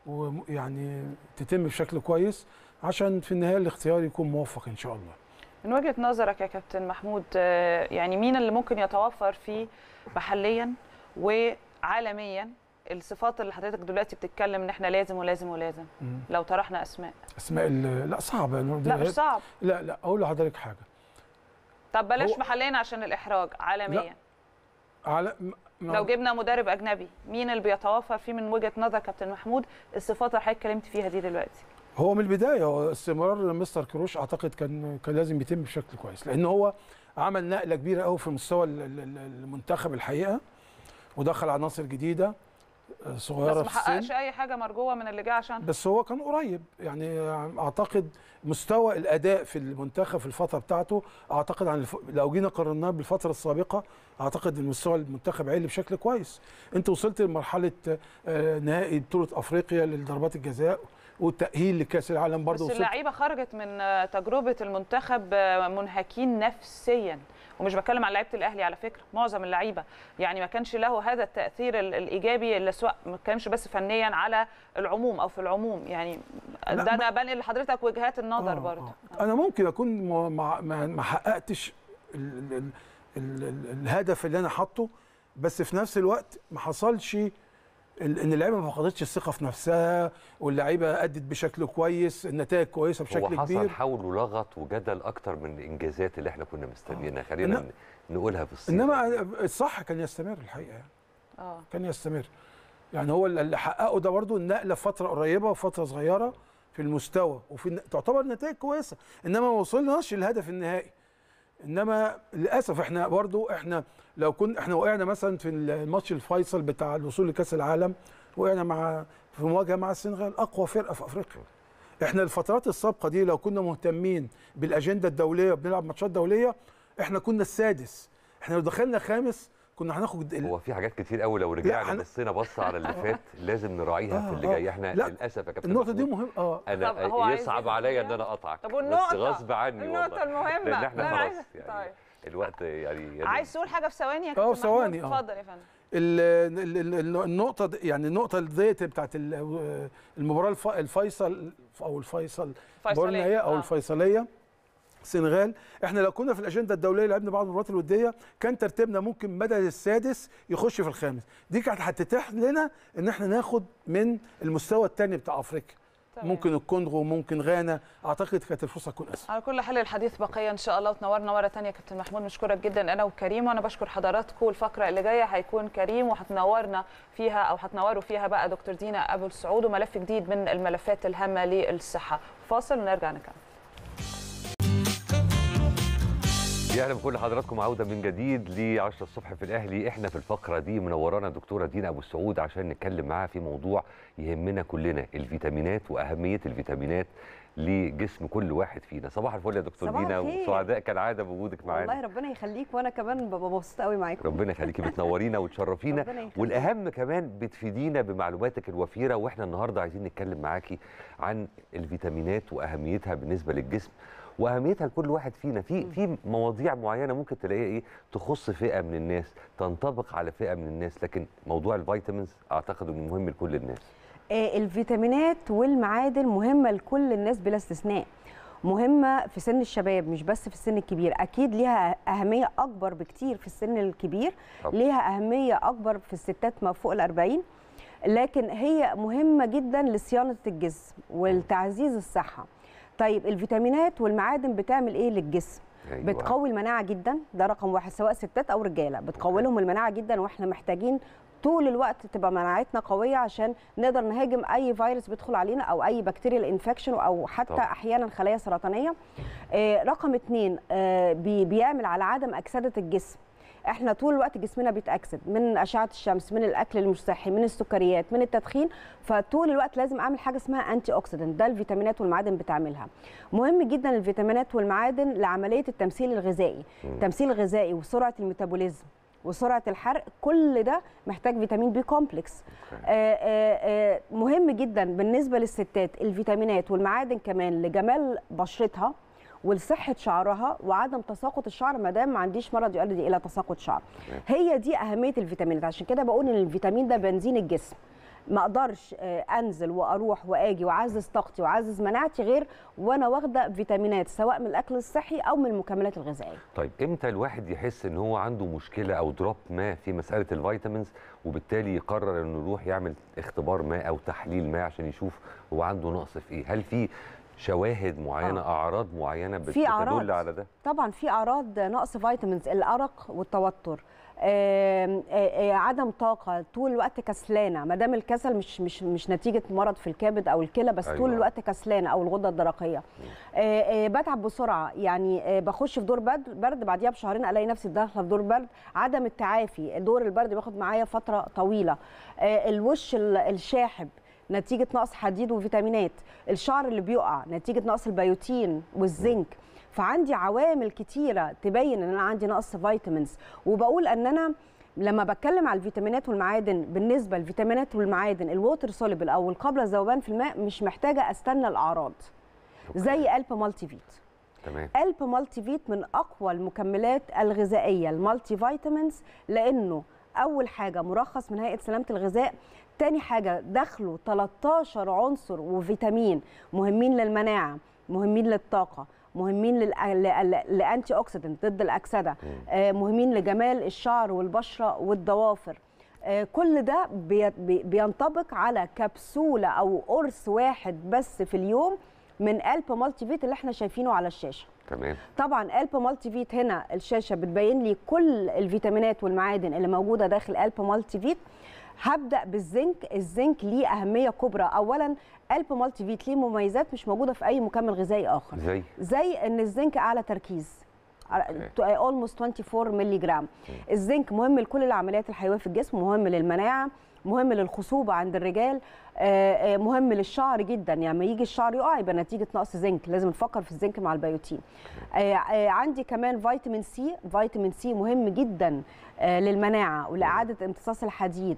ويعني تتم بشكل كويس عشان في النهايه الاختيار يكون موفق ان شاء الله من وجهه نظرك يا كابتن محمود آه، يعني مين اللي ممكن يتوفر فيه محليا وعالميا الصفات اللي حضرتك دلوقتي بتتكلم ان احنا لازم ولازم ولازم مم. لو طرحنا اسماء اسماء ال- لا صعبه لا مش صعب لا لا اقول لحضرتك حاجه طب بلاش هو- محليا عشان الاحراج عالميا على م- م- لو جبنا مدرب اجنبي مين اللي بيتوفر فيه من وجهه نظر كابتن محمود الصفات اللي حضرتك اتكلمت فيها دي دلوقتي هو من البدايه هو استمرار مستر كروش اعتقد كان كان لازم يتم بشكل كويس لان هو عمل نقله كبيره قوي في مستوى ال- ال- ال- المنتخب الحقيقه ودخل عناصر جديده آه، بس صغيره ما في السن حققش اي حاجه مرجوه من اللي جه عشان بس هو كان قريب يعني اعتقد مستوى الاداء في المنتخب في الفتره بتاعته اعتقد عن الف... لو جينا قارناه بالفتره السابقه اعتقد ان مستوى المنتخب عالي بشكل كويس انت وصلت لمرحله آه، نهائي بطوله افريقيا لضربات الجزاء والتاهيل لكاس العالم برضه بس وصلت اللعيبه خرجت من آه، تجربه المنتخب آه، منهكين نفسيا ومش بتكلم عن لعيبه الاهلي على فكره معظم اللعيبه يعني ما كانش له هذا التاثير ال- الايجابي اللي سواء ما كانش بس فنيا على العموم او في العموم يعني لا، ده انا بنقل لحضرتك وجهات النظر آه، برضه انا ممكن اكون ما- ما ما- ما حققتش ال ال ال ال الهدف اللي انا حاطه بس في نفس الوقت ما حصلش ال- ان اللعيبه ما فقدتش الثقه في نفسها واللعيبه ادت بشكل كويس النتائج كويسه بشكل هو حصل كبير حول ولغط وجدل اكتر من الانجازات اللي احنا كنا مستنيينها خلينا إنما- ن- نقولها في الصيغه انما الصح كان يستمر الحقيقه يعني اه كان يستمر يعني هو اللي حققه ده برضو النقله في فتره قريبه وفتره صغيره في المستوى وفي الن- تعتبر نتائج كويسه انما ما وصلناش للهدف النهائي انما للاسف احنا برضو احنا لو كنا احنا وقعنا مثلا في الماتش الفيصل بتاع الوصول لكاس العالم وقعنا مع في مواجهه مع السنغال اقوى فرقه في افريقيا احنا الفترات السابقه دي لو كنا مهتمين بالاجنده الدوليه وبنلعب ماتشات دوليه احنا كنا السادس احنا لو دخلنا خامس كنا هناخد ال- هو في حاجات كتير قوي لو رجعنا هن- بصينا بصه على اللي فات لازم نراعيها في اللي آه، جاي احنا لا، للاسف يا كابتن النقطه دي محمود، مهمه اه انا طب هو عايز يصعب يزيد عليا ان فيها؟ انا اقطعك طب بس والنقطة؟ غصب عني النقطة والله المهمة. لان احنا لا، أنا خلاص عايزة- يعني طيب. الوقت يعني, يعني عايز تقول حاجه في ثواني يا اه كابتن في ثواني محمود؟ اه اتفضل يا فندم ال- ال- ال- النقطة دي- يعني النقطة ديت بتاعت ال- المباراة الف- الفيصل أو الفيصل المباراة النهائية أو آه. الفيصلية السنغال احنا لو كنا في الاجنده الدوليه لعبنا بعض المباريات الوديه كان ترتيبنا ممكن بدل السادس يخش في الخامس دي كانت هتتيح لنا ان احنا ناخد من المستوى الثاني بتاع افريقيا تمام. ممكن الكونغو ممكن غانا اعتقد كانت الفرصه تكون اسهل على كل حال الحديث بقيه ان شاء الله وتنورنا مره ثانيه كابتن محمود نشكرك جدا انا وكريم وانا بشكر حضراتكم الفقره اللي جايه هيكون كريم وهتنورنا فيها او هتنوروا فيها بقى دكتور دينا ابو السعود وملف جديد من الملفات الهامه للصحه فاصل ونرجع نكمل يا اهلا بكل حضراتكم عوده من جديد ل 10 الصبح في الاهلي احنا في الفقره دي منورانا الدكتوره دينا ابو السعود عشان نتكلم معاها في موضوع يهمنا كلنا الفيتامينات واهميه الفيتامينات لجسم كل واحد فينا صباح الفل يا دكتور صباح دينا الخير. وسعداء كالعاده بوجودك والله معانا ربنا يخليك وانا كمان ببقى مبسوطه قوي معاكم ربنا يخليكي بتنورينا وتشرفينا ربنا يخليك. والاهم كمان بتفيدينا بمعلوماتك الوفيره واحنا النهارده عايزين نتكلم معاكي عن الفيتامينات واهميتها بالنسبه للجسم واهميتها لكل واحد فينا في في مواضيع معينه ممكن تلاقيها ايه تخص فئه من الناس تنطبق على فئه من الناس لكن موضوع الفيتامينز اعتقد انه مهم لكل الناس آه، الفيتامينات والمعادن مهمه لكل الناس بلا استثناء مهمه في سن الشباب مش بس في السن الكبير اكيد ليها اهميه اكبر بكتير في السن الكبير طبعا. ليها اهميه اكبر في الستات ما فوق الأربعين لكن هي مهمه جدا لصيانه الجسم والتعزيز الصحه طيب الفيتامينات والمعادن بتعمل ايه للجسم أيوة. بتقوي المناعه جدا ده رقم واحد سواء ستات او رجاله بتقوي لهم المناعه جدا واحنا محتاجين طول الوقت تبقى مناعتنا قويه عشان نقدر نهاجم اي فيروس بيدخل علينا او اي بكتيريال انفكشن او حتى طبعا. احيانا خلايا سرطانيه آه، رقم اتنين آه، بي- بيعمل على عدم اكسده الجسم احنا طول الوقت جسمنا بيتاكسد من اشعه الشمس من الاكل المش صحي من السكريات من التدخين فطول الوقت لازم اعمل حاجه اسمها انتي اوكسيدنت ده الفيتامينات والمعادن بتعملها مهم جدا الفيتامينات والمعادن لعمليه التمثيل الغذائي التمثيل الغذائي وسرعه الميتابوليزم وسرعه الحرق كل ده محتاج فيتامين بي كومبلكس آه، آه، آه، مهم جدا بالنسبه للستات الفيتامينات والمعادن كمان لجمال بشرتها ولصحه شعرها وعدم تساقط الشعر ما دام ما عنديش مرض يؤدي الى تساقط شعر هي دي اهميه الفيتامينات عشان كده بقول ان الفيتامين ده بنزين الجسم ما اقدرش آه، انزل واروح واجي واعزز طاقتي واعزز مناعتي غير وانا واخده فيتامينات سواء من الاكل الصحي او من المكملات الغذائيه طيب امتى الواحد يحس ان هو عنده مشكله او دروب ما في مساله الفيتامينز وبالتالي يقرر انه يروح يعمل اختبار ما او تحليل ما عشان يشوف هو عنده نقص في ايه هل في شواهد معينه آه. اعراض معينه بت- في أعراض. بتدل على ده طبعا في اعراض نقص فيتامينز الارق والتوتر آم، آه، آه، عدم طاقه طول الوقت كسلانه ما دام الكسل مش مش مش نتيجه مرض في الكبد او الكلى بس أيوة. طول الوقت كسلانه او الغده الدرقيه آه، آه، بتعب بسرعه يعني آه، بخش في دور برد برد بعديها بشهرين الاقي نفسي داخله في دور برد عدم التعافي دور البرد بياخد معايا فتره طويله آه، الوش ال- الشاحب نتيجه نقص حديد وفيتامينات الشعر اللي بيقع نتيجه نقص البيوتين والزنك فعندي عوامل كتيره تبين ان انا عندي نقص فيتامينز وبقول ان انا لما بتكلم على الفيتامينات والمعادن بالنسبه للفيتامينات والمعادن الووتر سوليبل او القابله للذوبان في الماء مش محتاجه استنى الاعراض زي الب مالتي فيت تمام الب مالتي فيت من اقوى المكملات الغذائيه المالتي فيتامينز لانه اول حاجه مرخص من هيئه سلامه الغذاء تاني حاجه دخله 13 عنصر وفيتامين مهمين للمناعه مهمين للطاقه مهمين للانتي اوكسيدنت ضد الاكسده آه، مهمين لجمال الشعر والبشره والضوافر آه، كل ده بي- بي- بينطبق على كبسوله او قرص واحد بس في اليوم من الب مالتي فيت اللي احنا شايفينه على الشاشه تمام طبعا الب مالتي فيت هنا الشاشه بتبين لي كل الفيتامينات والمعادن اللي موجوده داخل الب مالتي فيت هبدا بالزنك الزنك ليه اهميه كبرى اولا الب مالتي فيت ليه مميزات مش موجوده في اي مكمل غذائي اخر زي زي ان الزنك اعلى تركيز اولموست 24 مللي جرام الزنك مهم لكل العمليات الحيويه في الجسم مهم للمناعه مهم للخصوبه عند الرجال آه، آه، مهم للشعر جدا يعني لما يجي الشعر يقع يبقى نتيجه نقص زنك لازم نفكر في الزنك مع البيوتين آه، آه، عندي كمان فيتامين سي فيتامين سي مهم جدا آه، للمناعه ولاعاده امتصاص الحديد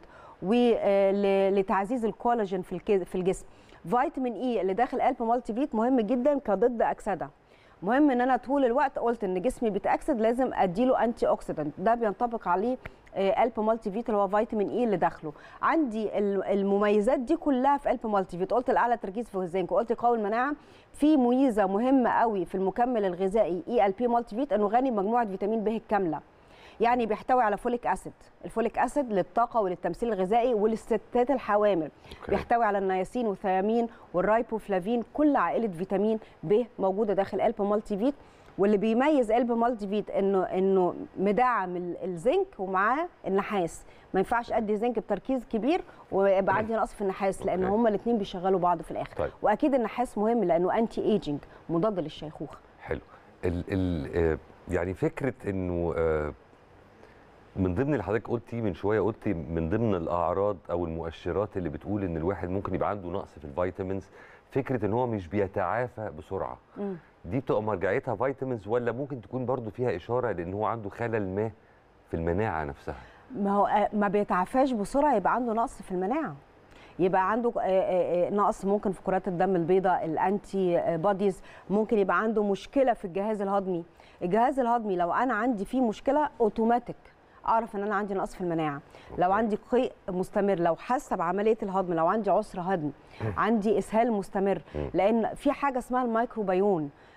ولتعزيز الكولاجين في الك- في الجسم فيتامين اي اللي داخل الب مالتي فيت مهم جدا كضد اكسده مهم ان انا طول الوقت قلت ان جسمي بيتاكسد لازم اديله انتي اوكسيدنت ده بينطبق عليه آه، الب مالتي فيت اللي هو فيتامين اي اللي داخله عندي ال- المميزات دي كلها في الب مالتي فيت قلت الاعلى تركيز في الزنك قلت يقوي المناعه في ميزه مهمه قوي في المكمل الغذائي اي ال بي مالتي فيت انه غني بمجموعه فيتامين ب الكامله يعني بيحتوي على فوليك اسيد الفوليك اسيد للطاقه وللتمثيل الغذائي وللستات الحوامل بيحتوي على النياسين والثيامين والرايبوفلافين كل عائله فيتامين ب موجوده داخل الب مالتي فيت واللي بيميز الب مالتي فيت انه انه مدعم ال- الزنك ومعاه النحاس ما ينفعش ادي زنك بتركيز كبير ويبقى عندي نقص في النحاس لان أوكي. هما الاثنين بيشغلوا بعض في الاخر طيب. واكيد النحاس مهم لانه انتي ايجنج مضاد للشيخوخه حلو ال ال آه، يعني فكره انه آه، من ضمن اللي حضرتك قلتي من شويه قلتي من ضمن الاعراض او المؤشرات اللي بتقول ان الواحد ممكن يبقى عنده نقص في الفيتامينز فكره ان هو مش بيتعافى بسرعه مم. دي بتبقى مرجعيتها فيتامينز ولا ممكن تكون برضو فيها اشاره لان هو عنده خلل ما في المناعه نفسها ما هو آه، ما بيتعافاش بسرعه يبقى عنده نقص في المناعه يبقى عنده آه، آه، آه، نقص ممكن في كرات الدم البيضاء الانتي آه، بوديز ممكن يبقى عنده مشكله في الجهاز الهضمي الجهاز الهضمي لو انا عندي فيه مشكله اوتوماتيك اعرف ان انا عندي نقص في المناعه لو عندي قيء مستمر لو حاسه بعمليه الهضم لو عندي عسر هضم عندي اسهال مستمر لان في حاجه اسمها الميكروبيون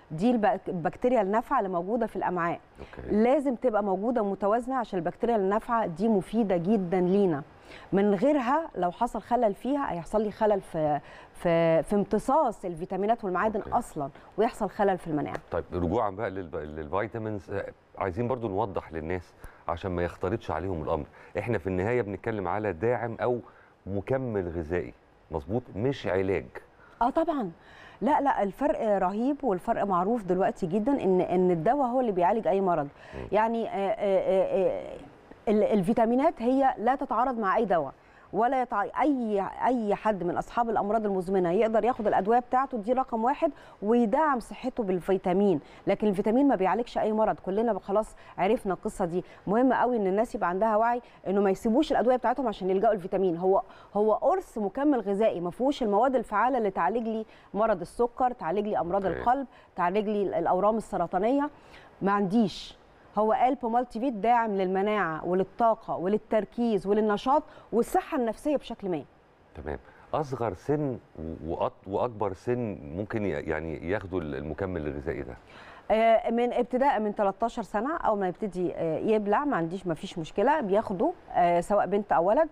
دي الب- البكتيريا النافعه اللي موجوده في الامعاء أوكي. لازم تبقى موجوده متوازنه عشان البكتيريا النافعه دي مفيده جدا لينا من غيرها لو حصل خلل فيها هيحصل لي خلل في في في امتصاص الفيتامينات والمعادن أوكي. اصلا ويحصل خلل في المناعه طيب رجوعا بقى للب- للفيتامينز آه، عايزين برضو نوضح للناس عشان ما يختلطش عليهم الامر احنا في النهايه بنتكلم على داعم او مكمل غذائي مظبوط مش علاج اه طبعا لا لا الفرق رهيب والفرق معروف دلوقتي جدا ان ان الدواء هو اللي بيعالج اي مرض يعني آه، آه، آه، ال- الفيتامينات هي لا تتعارض مع اي دواء ولا يتع... اي اي حد من اصحاب الامراض المزمنه يقدر ياخد الادويه بتاعته دي رقم واحد ويدعم صحته بالفيتامين لكن الفيتامين ما بيعالجش اي مرض كلنا خلاص عرفنا القصه دي مهم قوي ان الناس يبقى عندها وعي انه ما يسيبوش الادويه بتاعتهم عشان يلجأوا الفيتامين هو هو قرص مكمل غذائي ما فيهوش المواد الفعاله اللي تعالج لي مرض السكر تعالج لي امراض أوكي. القلب تعالج لي الاورام السرطانيه ما عنديش هو قلب مالتي فيت داعم للمناعه وللطاقه وللتركيز وللنشاط والصحه النفسيه بشكل ما تمام اصغر سن وأط... واكبر سن ممكن ي- يعني ياخدوا المكمل الغذائي ده آه، من ابتداء من 13 سنه اول ما يبتدي آه، يبلع ما عنديش ما فيش مشكله بياخده آه، سواء بنت او ولد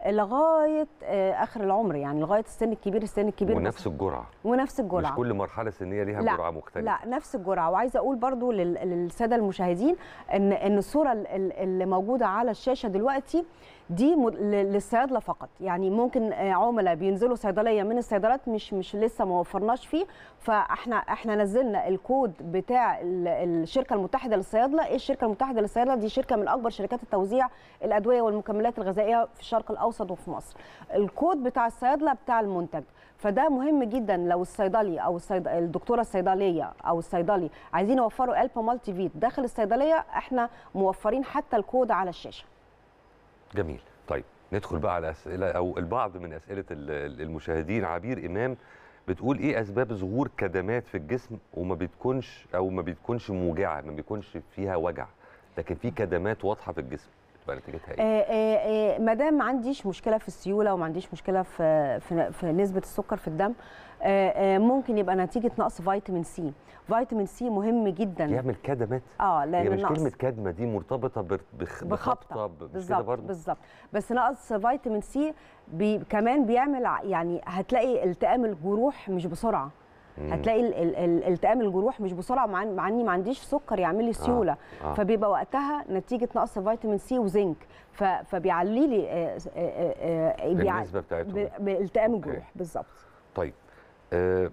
لغايه آه، اخر العمر يعني لغايه السن الكبير السن الكبير ونفس الجرعه ونفس الجرعه مش كل مرحله سنيه ليها لا جرعه مختلفه لا نفس الجرعه وعايزه اقول برضو لل- للساده المشاهدين ان ان الصوره ال- ال- اللي موجوده على الشاشه دلوقتي دي م- ل- للصيادله فقط يعني ممكن آه، عملاء بينزلوا صيدليه من الصيدلات مش مش لسه ما وفرناش فيه فاحنا احنا نزلنا الكود بتاع ال- الشركه المتحده للصيادله ايه الشركه المتحده للصيادله دي شركه من اكبر شركات التوزيع الادويه والمكملات الغذائيه في الشرق الاوسط وفي مصر الكود بتاع الصيادله بتاع المنتج فده مهم جدا لو الصيدلي او الصيد... الدكتوره الصيدليه او الصيدلي عايزين يوفروا الب مالتي فيت داخل الصيدليه احنا موفرين حتى الكود على الشاشه جميل طيب ندخل بقى على اسئله او البعض من اسئله ال- ال- المشاهدين عبير امام بتقول ايه اسباب ظهور كدمات في الجسم وما بتكونش او ما بتكونش موجعه ما بيكونش فيها وجع لكن في كدمات واضحه في الجسم تبقى نتيجتها ايه ما دام ما عنديش مشكله في السيوله وما عنديش مشكله في في, في نسبه السكر في الدم آه، آه، ممكن يبقى نتيجه نقص فيتامين سي فيتامين سي مهم جدا يعمل كدمات اه هي لان مش النقص كلمه كدمه دي مرتبطه بر- بخ- بخبطه ب- مش كده بالظبط برضه بالظبط بس نقص فيتامين سي بي كمان بيعمل ع- يعني هتلاقي التئام الجروح مش بسرعه مم. هتلاقي ال- ال- ال- التئام الجروح مش بسرعه مع مع اني ما عنديش سكر يعمل لي سيوله آه. فبيبقى وقتها نتيجه نقص فيتامين سي وزنك ف- فبيعلي لي آه، آه، آه، بيع- النسبة بتاعتهم. ب- بالتئام أوكي. الجروح بالظبط طيب آه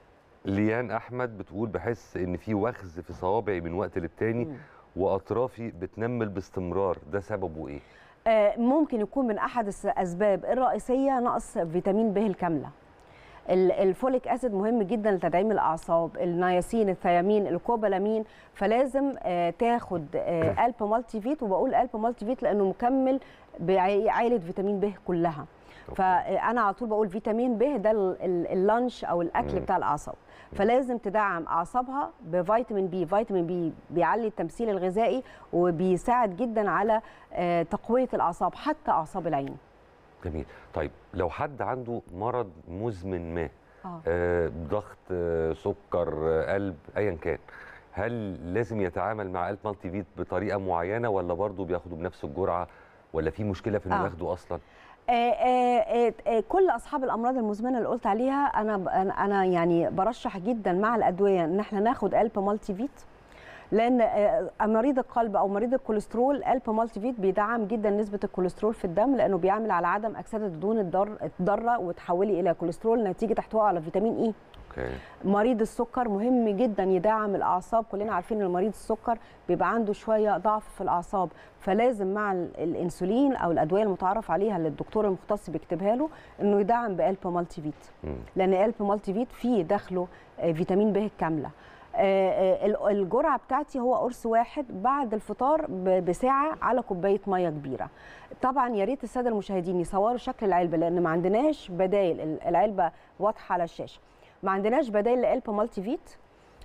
ليان احمد بتقول بحس ان في وخز في صوابعي من وقت للتاني واطرافي بتنمل باستمرار ده سببه ايه آه، ممكن يكون من احد الاسباب الرئيسيه نقص فيتامين ب الكامله ال- الفوليك اسيد مهم جدا لتدعيم الاعصاب النياسين الثيامين الكوبالامين فلازم آه، تاخد آه، الب مالتي فيت وبقول الب مالتي فيت لانه مكمل بعائله فيتامين ب كلها فانا على طول بقول فيتامين ب ده ال- ال- اللانش او الاكل مم. بتاع الاعصاب فلازم تدعم اعصابها بفيتامين بي فيتامين بي بيعلي التمثيل الغذائي وبيساعد جدا على آه، تقويه الاعصاب حتى اعصاب العين جميل طيب لو حد عنده مرض مزمن ما آه. آه ضغط آه سكر آه قلب ايا كان هل لازم يتعامل مع الب مالتي فيت بطريقه معينه ولا برضه بياخده بنفس الجرعه ولا في مشكله في انه آه. ياخده اصلا آه، آه، آه، كل اصحاب الامراض المزمنه اللي قلت عليها انا ب- انا أنا يعني برشح جدا مع الادويه ان احنا ناخد الب مالتي فيت لان آه، مريض القلب او مريض الكوليسترول الب مالتي فيت بيدعم جدا نسبه الكوليسترول في الدم لانه بيعمل على عدم اكسده الدهون الضار- الضاره وتحولي الى كوليسترول نتيجه احتوائه على فيتامين اي اوكي مريض السكر مهم جدا يدعم الاعصاب كلنا عارفين ان مريض السكر بيبقى عنده شويه ضعف في الاعصاب فلازم مع ال- الانسولين او الادويه المتعارف عليها اللي الدكتور المختص بيكتبها له انه يدعم بقلب مالتي فيت مم. لان قلب مالتي فيت فيه داخله آه، فيتامين ب الكامله آه، آه، ال- الجرعه بتاعتي هو قرص واحد بعد الفطار ب- بساعه على كوبايه ميه كبيره طبعا يا ريت الساده المشاهدين يصوروا شكل العلبه لان ما عندناش بدايل ال- العلبه واضحه على الشاشه ما عندناش بدايل لقلب مالتي فيت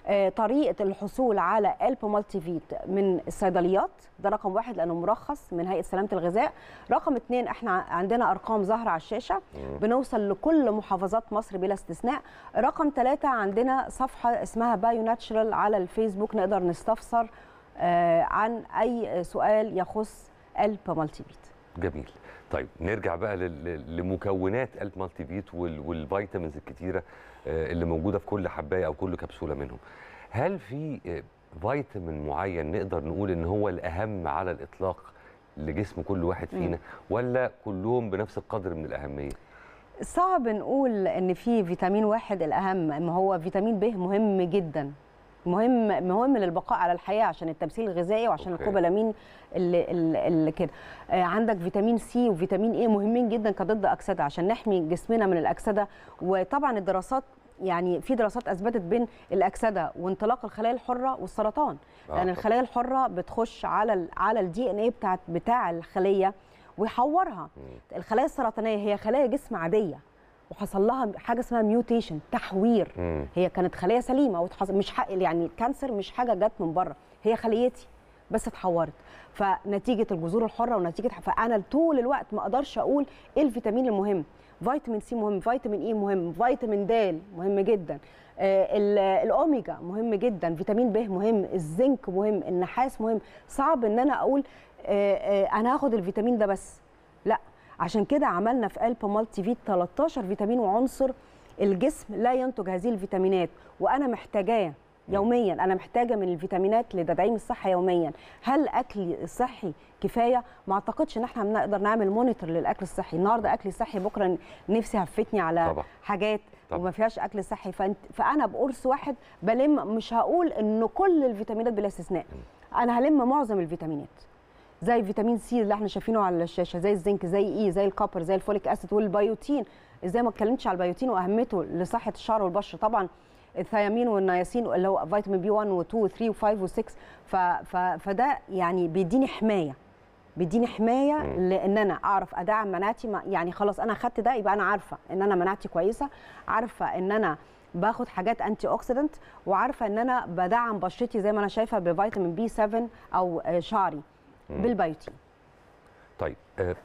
آه، طريقه الحصول على الب مالتي فيت من الصيدليات ده رقم واحد لانه مرخص من هيئه سلامه الغذاء رقم اثنين احنا عندنا ارقام ظاهره على الشاشه بنوصل لكل محافظات مصر بلا استثناء رقم ثلاثة عندنا صفحه اسمها بايو ناتشرال على الفيسبوك نقدر نستفسر آه، عن اي سؤال يخص الب مالتي فيت جميل طيب نرجع بقى لل- لمكونات المالتي فيت وال- والفيتامينز الكتيره آه، اللي موجوده في كل حبايه او كل كبسوله منهم هل في آه، فيتامين معين نقدر نقول ان هو الاهم على الاطلاق لجسم كل واحد مم. فينا ولا كلهم بنفس القدر من الاهميه صعب نقول ان في فيتامين واحد الاهم ما هو فيتامين ب مهم جدا مهم مهم للبقاء على الحياه عشان التمثيل الغذائي وعشان أوكي. الكوبالامين اللي, اللي, اللي كده آه عندك فيتامين سي وفيتامين اي مهمين جدا كضد اكسده عشان نحمي جسمنا من الاكسده وطبعا الدراسات يعني في دراسات اثبتت بين الاكسده وانطلاق الخلايا الحره والسرطان آه لان طبعاً. الخلايا الحره بتخش على ال على الدي ان اي بتاع بتاع الخليه ويحورها الخلايا السرطانيه هي خلايا جسم عاديه وحصل لها حاجه اسمها ميوتيشن تحوير مم. هي كانت خليه سليمه وتحصل مش حق يعني الكانسر مش حاجه جت من بره هي خليتي بس اتحورت فنتيجه الجذور الحره ونتيجه فانا طول الوقت ما اقدرش اقول ايه الفيتامين المهم فيتامين سي مهم فيتامين اي مهم فيتامين د مهم جدا آه، ال- الاوميجا مهم جدا فيتامين ب مهم الزنك مهم النحاس مهم صعب ان انا اقول آه، آه، انا هاخد الفيتامين ده بس لا عشان كده عملنا في قلب مالتي فيت 13 فيتامين وعنصر الجسم لا ينتج هذه الفيتامينات وانا محتاجاه يوميا انا محتاجه من الفيتامينات لتدعيم الصحه يوميا هل اكلي الصحي كفايه ما اعتقدش ان احنا بنقدر نعمل مونيتور للاكل الصحي النهارده اكلي صحي بكره نفسي هفتني على طبعا. حاجات طبعا. وما فيهاش اكل صحي فانت فانا بقرص واحد بلم مش هقول ان كل الفيتامينات بلا استثناء انا هلم معظم الفيتامينات زي فيتامين سي اللي احنا شايفينه على الشاشه زي الزنك زي اي زي الكوبر زي الفوليك اسيد والبيوتين ازاي ما اتكلمتش على البيوتين واهميته لصحه الشعر والبشره طبعا الثيامين والنياسين اللي هو فيتامين بي 1 و2 و3 و5 و6 ف... ف... فده يعني بيديني حمايه بيديني حمايه لان انا اعرف ادعم مناعتي ما- يعني خلاص انا خدت ده يبقى انا عارفه ان انا مناعتي كويسه عارفه ان انا باخد حاجات انتي اوكسيدنت وعارفه ان انا بدعم بشرتي زي ما انا شايفه بفيتامين بي 7 او آه، شعري مم. بالبيوتين طيب آه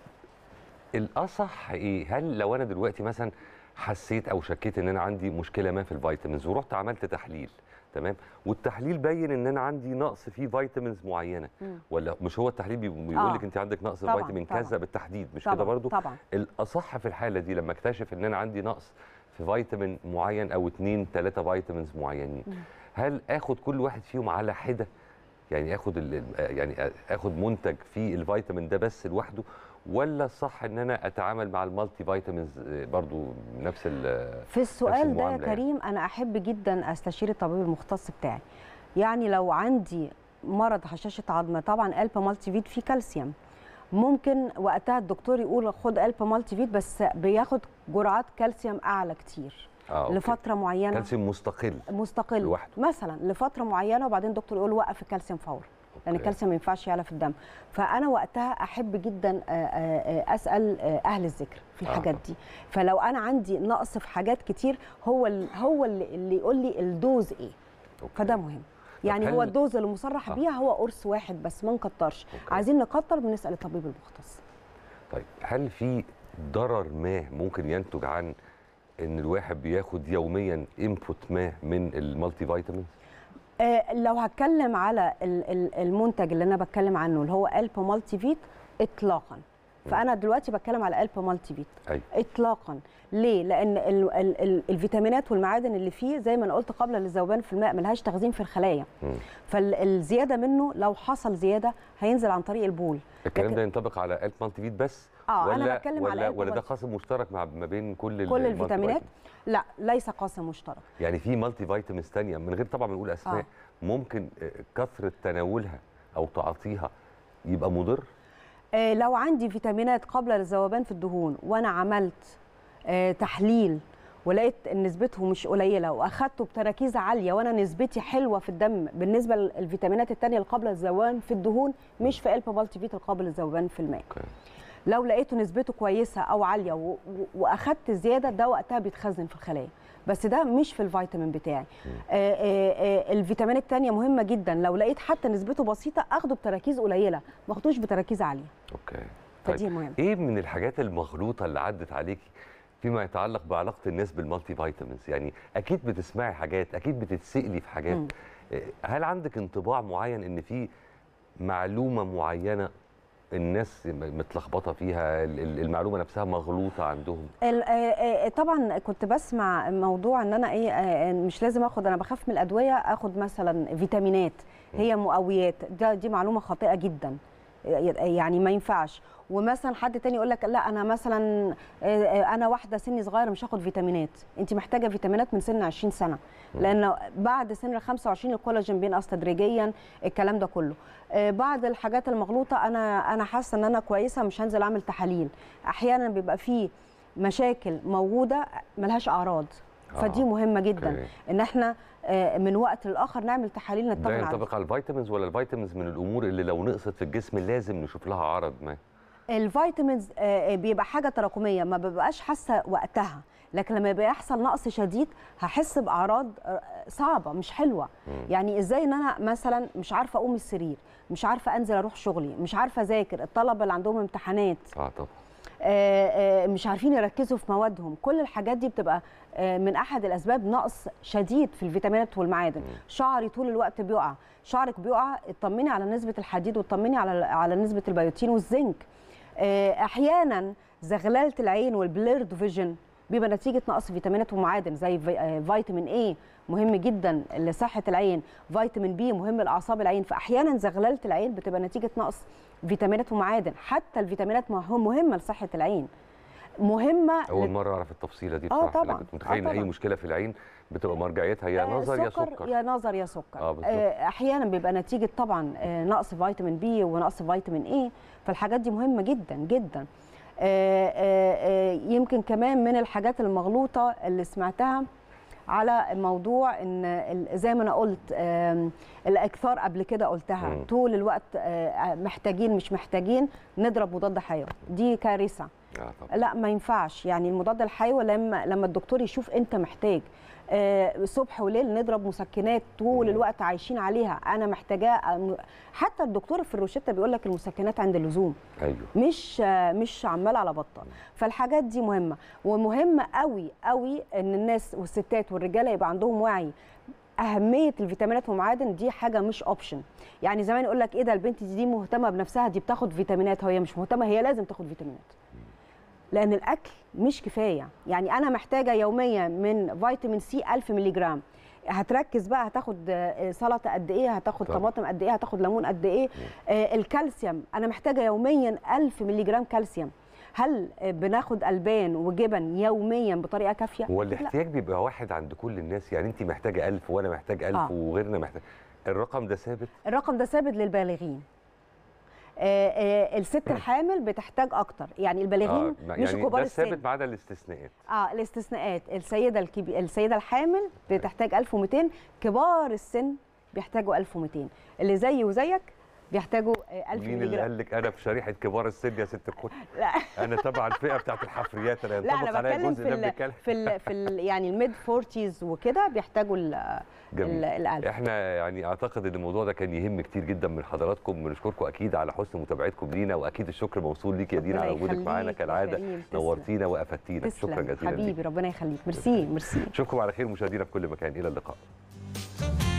الاصح ايه هل لو انا دلوقتي مثلا حسيت او شكيت ان انا عندي مشكله ما في الفيتامينز ورحت عملت تحليل تمام والتحليل بين ان انا عندي نقص في فيتامينز معينه مم. ولا مش هو التحليل بي- بيقول آه. لك انت عندك نقص في طبعاً، فيتامين طبعاً. كذا بالتحديد مش طبعاً، كده برضو طبعاً. الاصح في الحاله دي لما اكتشف ان انا عندي نقص في فيتامين معين او اتنين تلاته فيتامينز معينين مم. هل اخد كل واحد فيهم على حده يعني اخد ال- يعني اخد منتج فيه الفيتامين ده بس لوحده ولا الصح ان انا اتعامل مع المالتي فيتامينز آه، برضو نفس ال- في نفس السؤال ده يا المعاملة يعني؟ كريم انا احب جدا استشير الطبيب المختص بتاعي يعني لو عندي مرض هشاشه عظم طبعا قلب مالتي فيت فيه كالسيوم ممكن وقتها الدكتور يقول خد قلب مالتي فيت بس بياخد جرعات كالسيوم اعلى كتير آه، أوكي. لفتره معينه كالسيوم مستقل مستقل لوحده. مثلا لفتره معينه وبعدين الدكتور يقول وقف الكالسيوم فورا لان الكالسيوم ما ينفعش يعلى في الدم فانا وقتها احب جدا آه، آه، آه، اسال آه، اهل الذكر في الحاجات دي فلو انا عندي نقص في حاجات كتير هو ال- هو اللي اللي يقول لي الدوز ايه فده مهم يعني هل- هو الدوز اللي مصرح آه. بيها هو قرص واحد بس ما نكترش عايزين نكتر بنسال الطبيب المختص طيب هل في ضرر ما ممكن ينتج عن ان الواحد بياخد يوميا انبوت ما من المالتي فيتامينز آه، لو هتكلم على ال- ال- المنتج اللي انا بتكلم عنه اللي هو الب مالتي فيت اطلاقا فانا دلوقتي بتكلم على الب مالتي فيت أيوة. اطلاقا ليه لان ال ال ال الفيتامينات والمعادن اللي فيه زي ما انا قلت قبل للذوبان في الماء ملهاش تخزين في الخلايا فالزياده منه لو حصل زياده هينزل عن طريق البول الكلام لكن ده ينطبق على الب مالتي فيت بس آه، أنا ولا بتكلم ولا على الب ولا ده مالتي. قاسم مشترك مع ما بين كل ال- كل المالتي الفيتامينات فيتامين؟ لا ليس قاسم مشترك يعني في مالتي فيتامينز ثانيه من غير طبعا ما نقول اسماء آه. ممكن آه، كثره تناولها او تعاطيها يبقى مضر آه، لو عندي فيتامينات قابله للذوبان في الدهون وانا عملت آه، تحليل ولقيت ان نسبته مش قليله واخدته بتراكيز عاليه وانا نسبتي حلوه في الدم بالنسبه للفيتامينات الثانيه القابله للذوبان في الدهون مش في الب مالتي فيت القابل للذوبان في الماء لو لقيته نسبته كويسه او عاليه و- و- واخدت زياده ده وقتها بيتخزن في الخلايا بس ده مش في الفيتامين بتاعي آه، آه، آه، الفيتامينات التانية مهمه جدا لو لقيت حتى نسبته بسيطه اخده بتراكيز قليله ما اخدوش بتراكيز عاليه اوكي فدي مهمه ايه من الحاجات المغلوطه اللي عدت عليكي فيما يتعلق بعلاقه الناس بالمالتي فيتامينز يعني اكيد بتسمعي حاجات اكيد بتتسالي في حاجات مم. إيه، هل عندك انطباع معين ان في معلومه معينه الناس م- متلخبطه فيها ال- ال- المعلومه نفسها مغلوطه عندهم ال- آه، آه، طبعا كنت بسمع موضوع ان انا ايه آه، مش لازم اخد انا بخاف من الادويه اخد مثلا فيتامينات هي مقويات ده دي معلومه خاطئه جدا يعني ما ينفعش ومثلا حد تاني يقول لك لا انا مثلا آه، آه، انا واحده سني صغير مش هاخد فيتامينات انت محتاجه فيتامينات من سن 20 سنه لان بعد سن ال 25 الكولاجين بينقص تدريجيا الكلام ده كله آه، بعض الحاجات المغلوطه انا انا حاسه ان انا كويسه مش هنزل اعمل تحاليل احيانا بيبقى فيه مشاكل موجوده ملهاش اعراض فدي آه، مهمه جدا أوكي. ان احنا آه، من وقت لاخر نعمل تحاليل ده نطمن عليها ينطبق على الفيتامينز ولا الفيتامينز من الامور اللي لو نقصت في الجسم لازم نشوف لها عرض ما الفيتامينز آه، بيبقى حاجه تراكميه ما ببقاش حاسه وقتها لكن لما يبقى يحصل نقص شديد هحس باعراض آه، صعبه مش حلوه يعني ازاي ان انا مثلا مش عارفه اقوم من السرير مش عارفه انزل اروح شغلي مش عارفه اذاكر الطلبه اللي عندهم امتحانات اه طبعا آه، آه، مش عارفين يركزوا في موادهم كل الحاجات دي بتبقى آه، من احد الاسباب نقص شديد في الفيتامينات والمعادن شعري طول الوقت بيقع شعرك بيقع اطمني على نسبه الحديد واطمني على على نسبه البيوتين والزنك آه، احيانا زغلله العين والبليرد فيجن بيبقى نتيجه نقص فيتامينات ومعادن زي في- آه، فيتامين اي مهم جدا لصحه العين فيتامين بي مهم لاعصاب العين فاحيانا زغلله العين بتبقى نتيجه نقص فيتامينات ومعادن حتى الفيتامينات مهم- مهمه لصحه العين مهمه اول لت- مره اعرف التفصيله دي آه بصراحه طبعاً، انا كنت متخيل آه ان اي طبعاً. مشكله في العين بتبقى مرجعيتها يا آه، نظر يا سكر يا نظر يا سكر اه بالظبط آه، احيانا بيبقى نتيجه طبعا آه، نقص فيتامين بي ونقص فيتامين اي فالحاجات دي مهمه جدا جدا آه، آه، آه، يمكن كمان من الحاجات المغلوطه اللي سمعتها على موضوع ان ال- زي ما انا قلت آم، الاكثار قبل كده قلتها مم. طول الوقت آه، محتاجين مش محتاجين نضرب مضاد حيوي دي كارثه اه طبعا لا ما ينفعش يعني المضاد الحيوي لما لما الدكتور يشوف انت محتاج آه، صبح وليل نضرب مسكنات طول الوقت عايشين عليها انا محتاجاه آه، حتى الدكتور في الروشته بيقول لك المسكنات عند اللزوم ايوه مش آه، مش عمال على بطال فالحاجات دي مهمه ومهمه قوي قوي ان الناس والستات والرجاله يبقى عندهم وعي اهميه الفيتامينات والمعادن دي حاجه مش اوبشن يعني زمان يقول لك ايه ده البنت دي, دي مهتمه بنفسها دي بتاخد فيتامينات هي مش مهتمه هي لازم تاخد فيتامينات لان الاكل مش كفايه يعني انا محتاجه يوميا من فيتامين سي 1000 مللي جرام هتركز بقى هتاخد آه، سلطه قد ايه هتاخد طبعا. طماطم قد ايه هتاخد ليمون قد ايه آه، الكالسيوم انا محتاجه يوميا 1000 مللي جرام كالسيوم هل آه، بناخد البان وجبن يوميا بطريقه كافيه هو لا. الاحتياج بيبقى واحد عند كل الناس يعني انت محتاجه 1000 وانا محتاج 1000 آه. وغيرنا محتاج الرقم ده ثابت الرقم ده ثابت للبالغين آه، آه، الست الحامل بتحتاج اكتر يعني البالغين ما- مش يعني كبار ده السن ثابت ما عدا الاستثناءات اه الاستثناءات السيده الكبي... السيده الحامل بتحتاج 1200 كبار السن بيحتاجوا 1200 اللي زيي وزيك بيحتاجوا آه، 1000 مين مللي اللي جرام قال لك انا في شريحه كبار السن يا ست الكل لا انا تبع الفئه بتاعت الحفريات انا لا ينطبق انا عليا بتكلم الجزء في ده ال بنتكلم في ال في ال يعني الميد 40 وكده بيحتاجوا ال جميل. ال- الألف احنا يعني اعتقد ان الموضوع ده كان يهم كتير جدا من حضراتكم بنشكركم اكيد على حسن متابعتكم لينا واكيد الشكر موصول ليك يا دينا ربنا على وجودك يخليك معانا يا كالعاده كريم، تسلم. نورتينا وافدتينا شكرا تسلم جزيلا ليك حبيبي ربنا يخليك ميرسي ميرسي اشوفكم على خير مشاهدينا في كل مكان الى اللقاء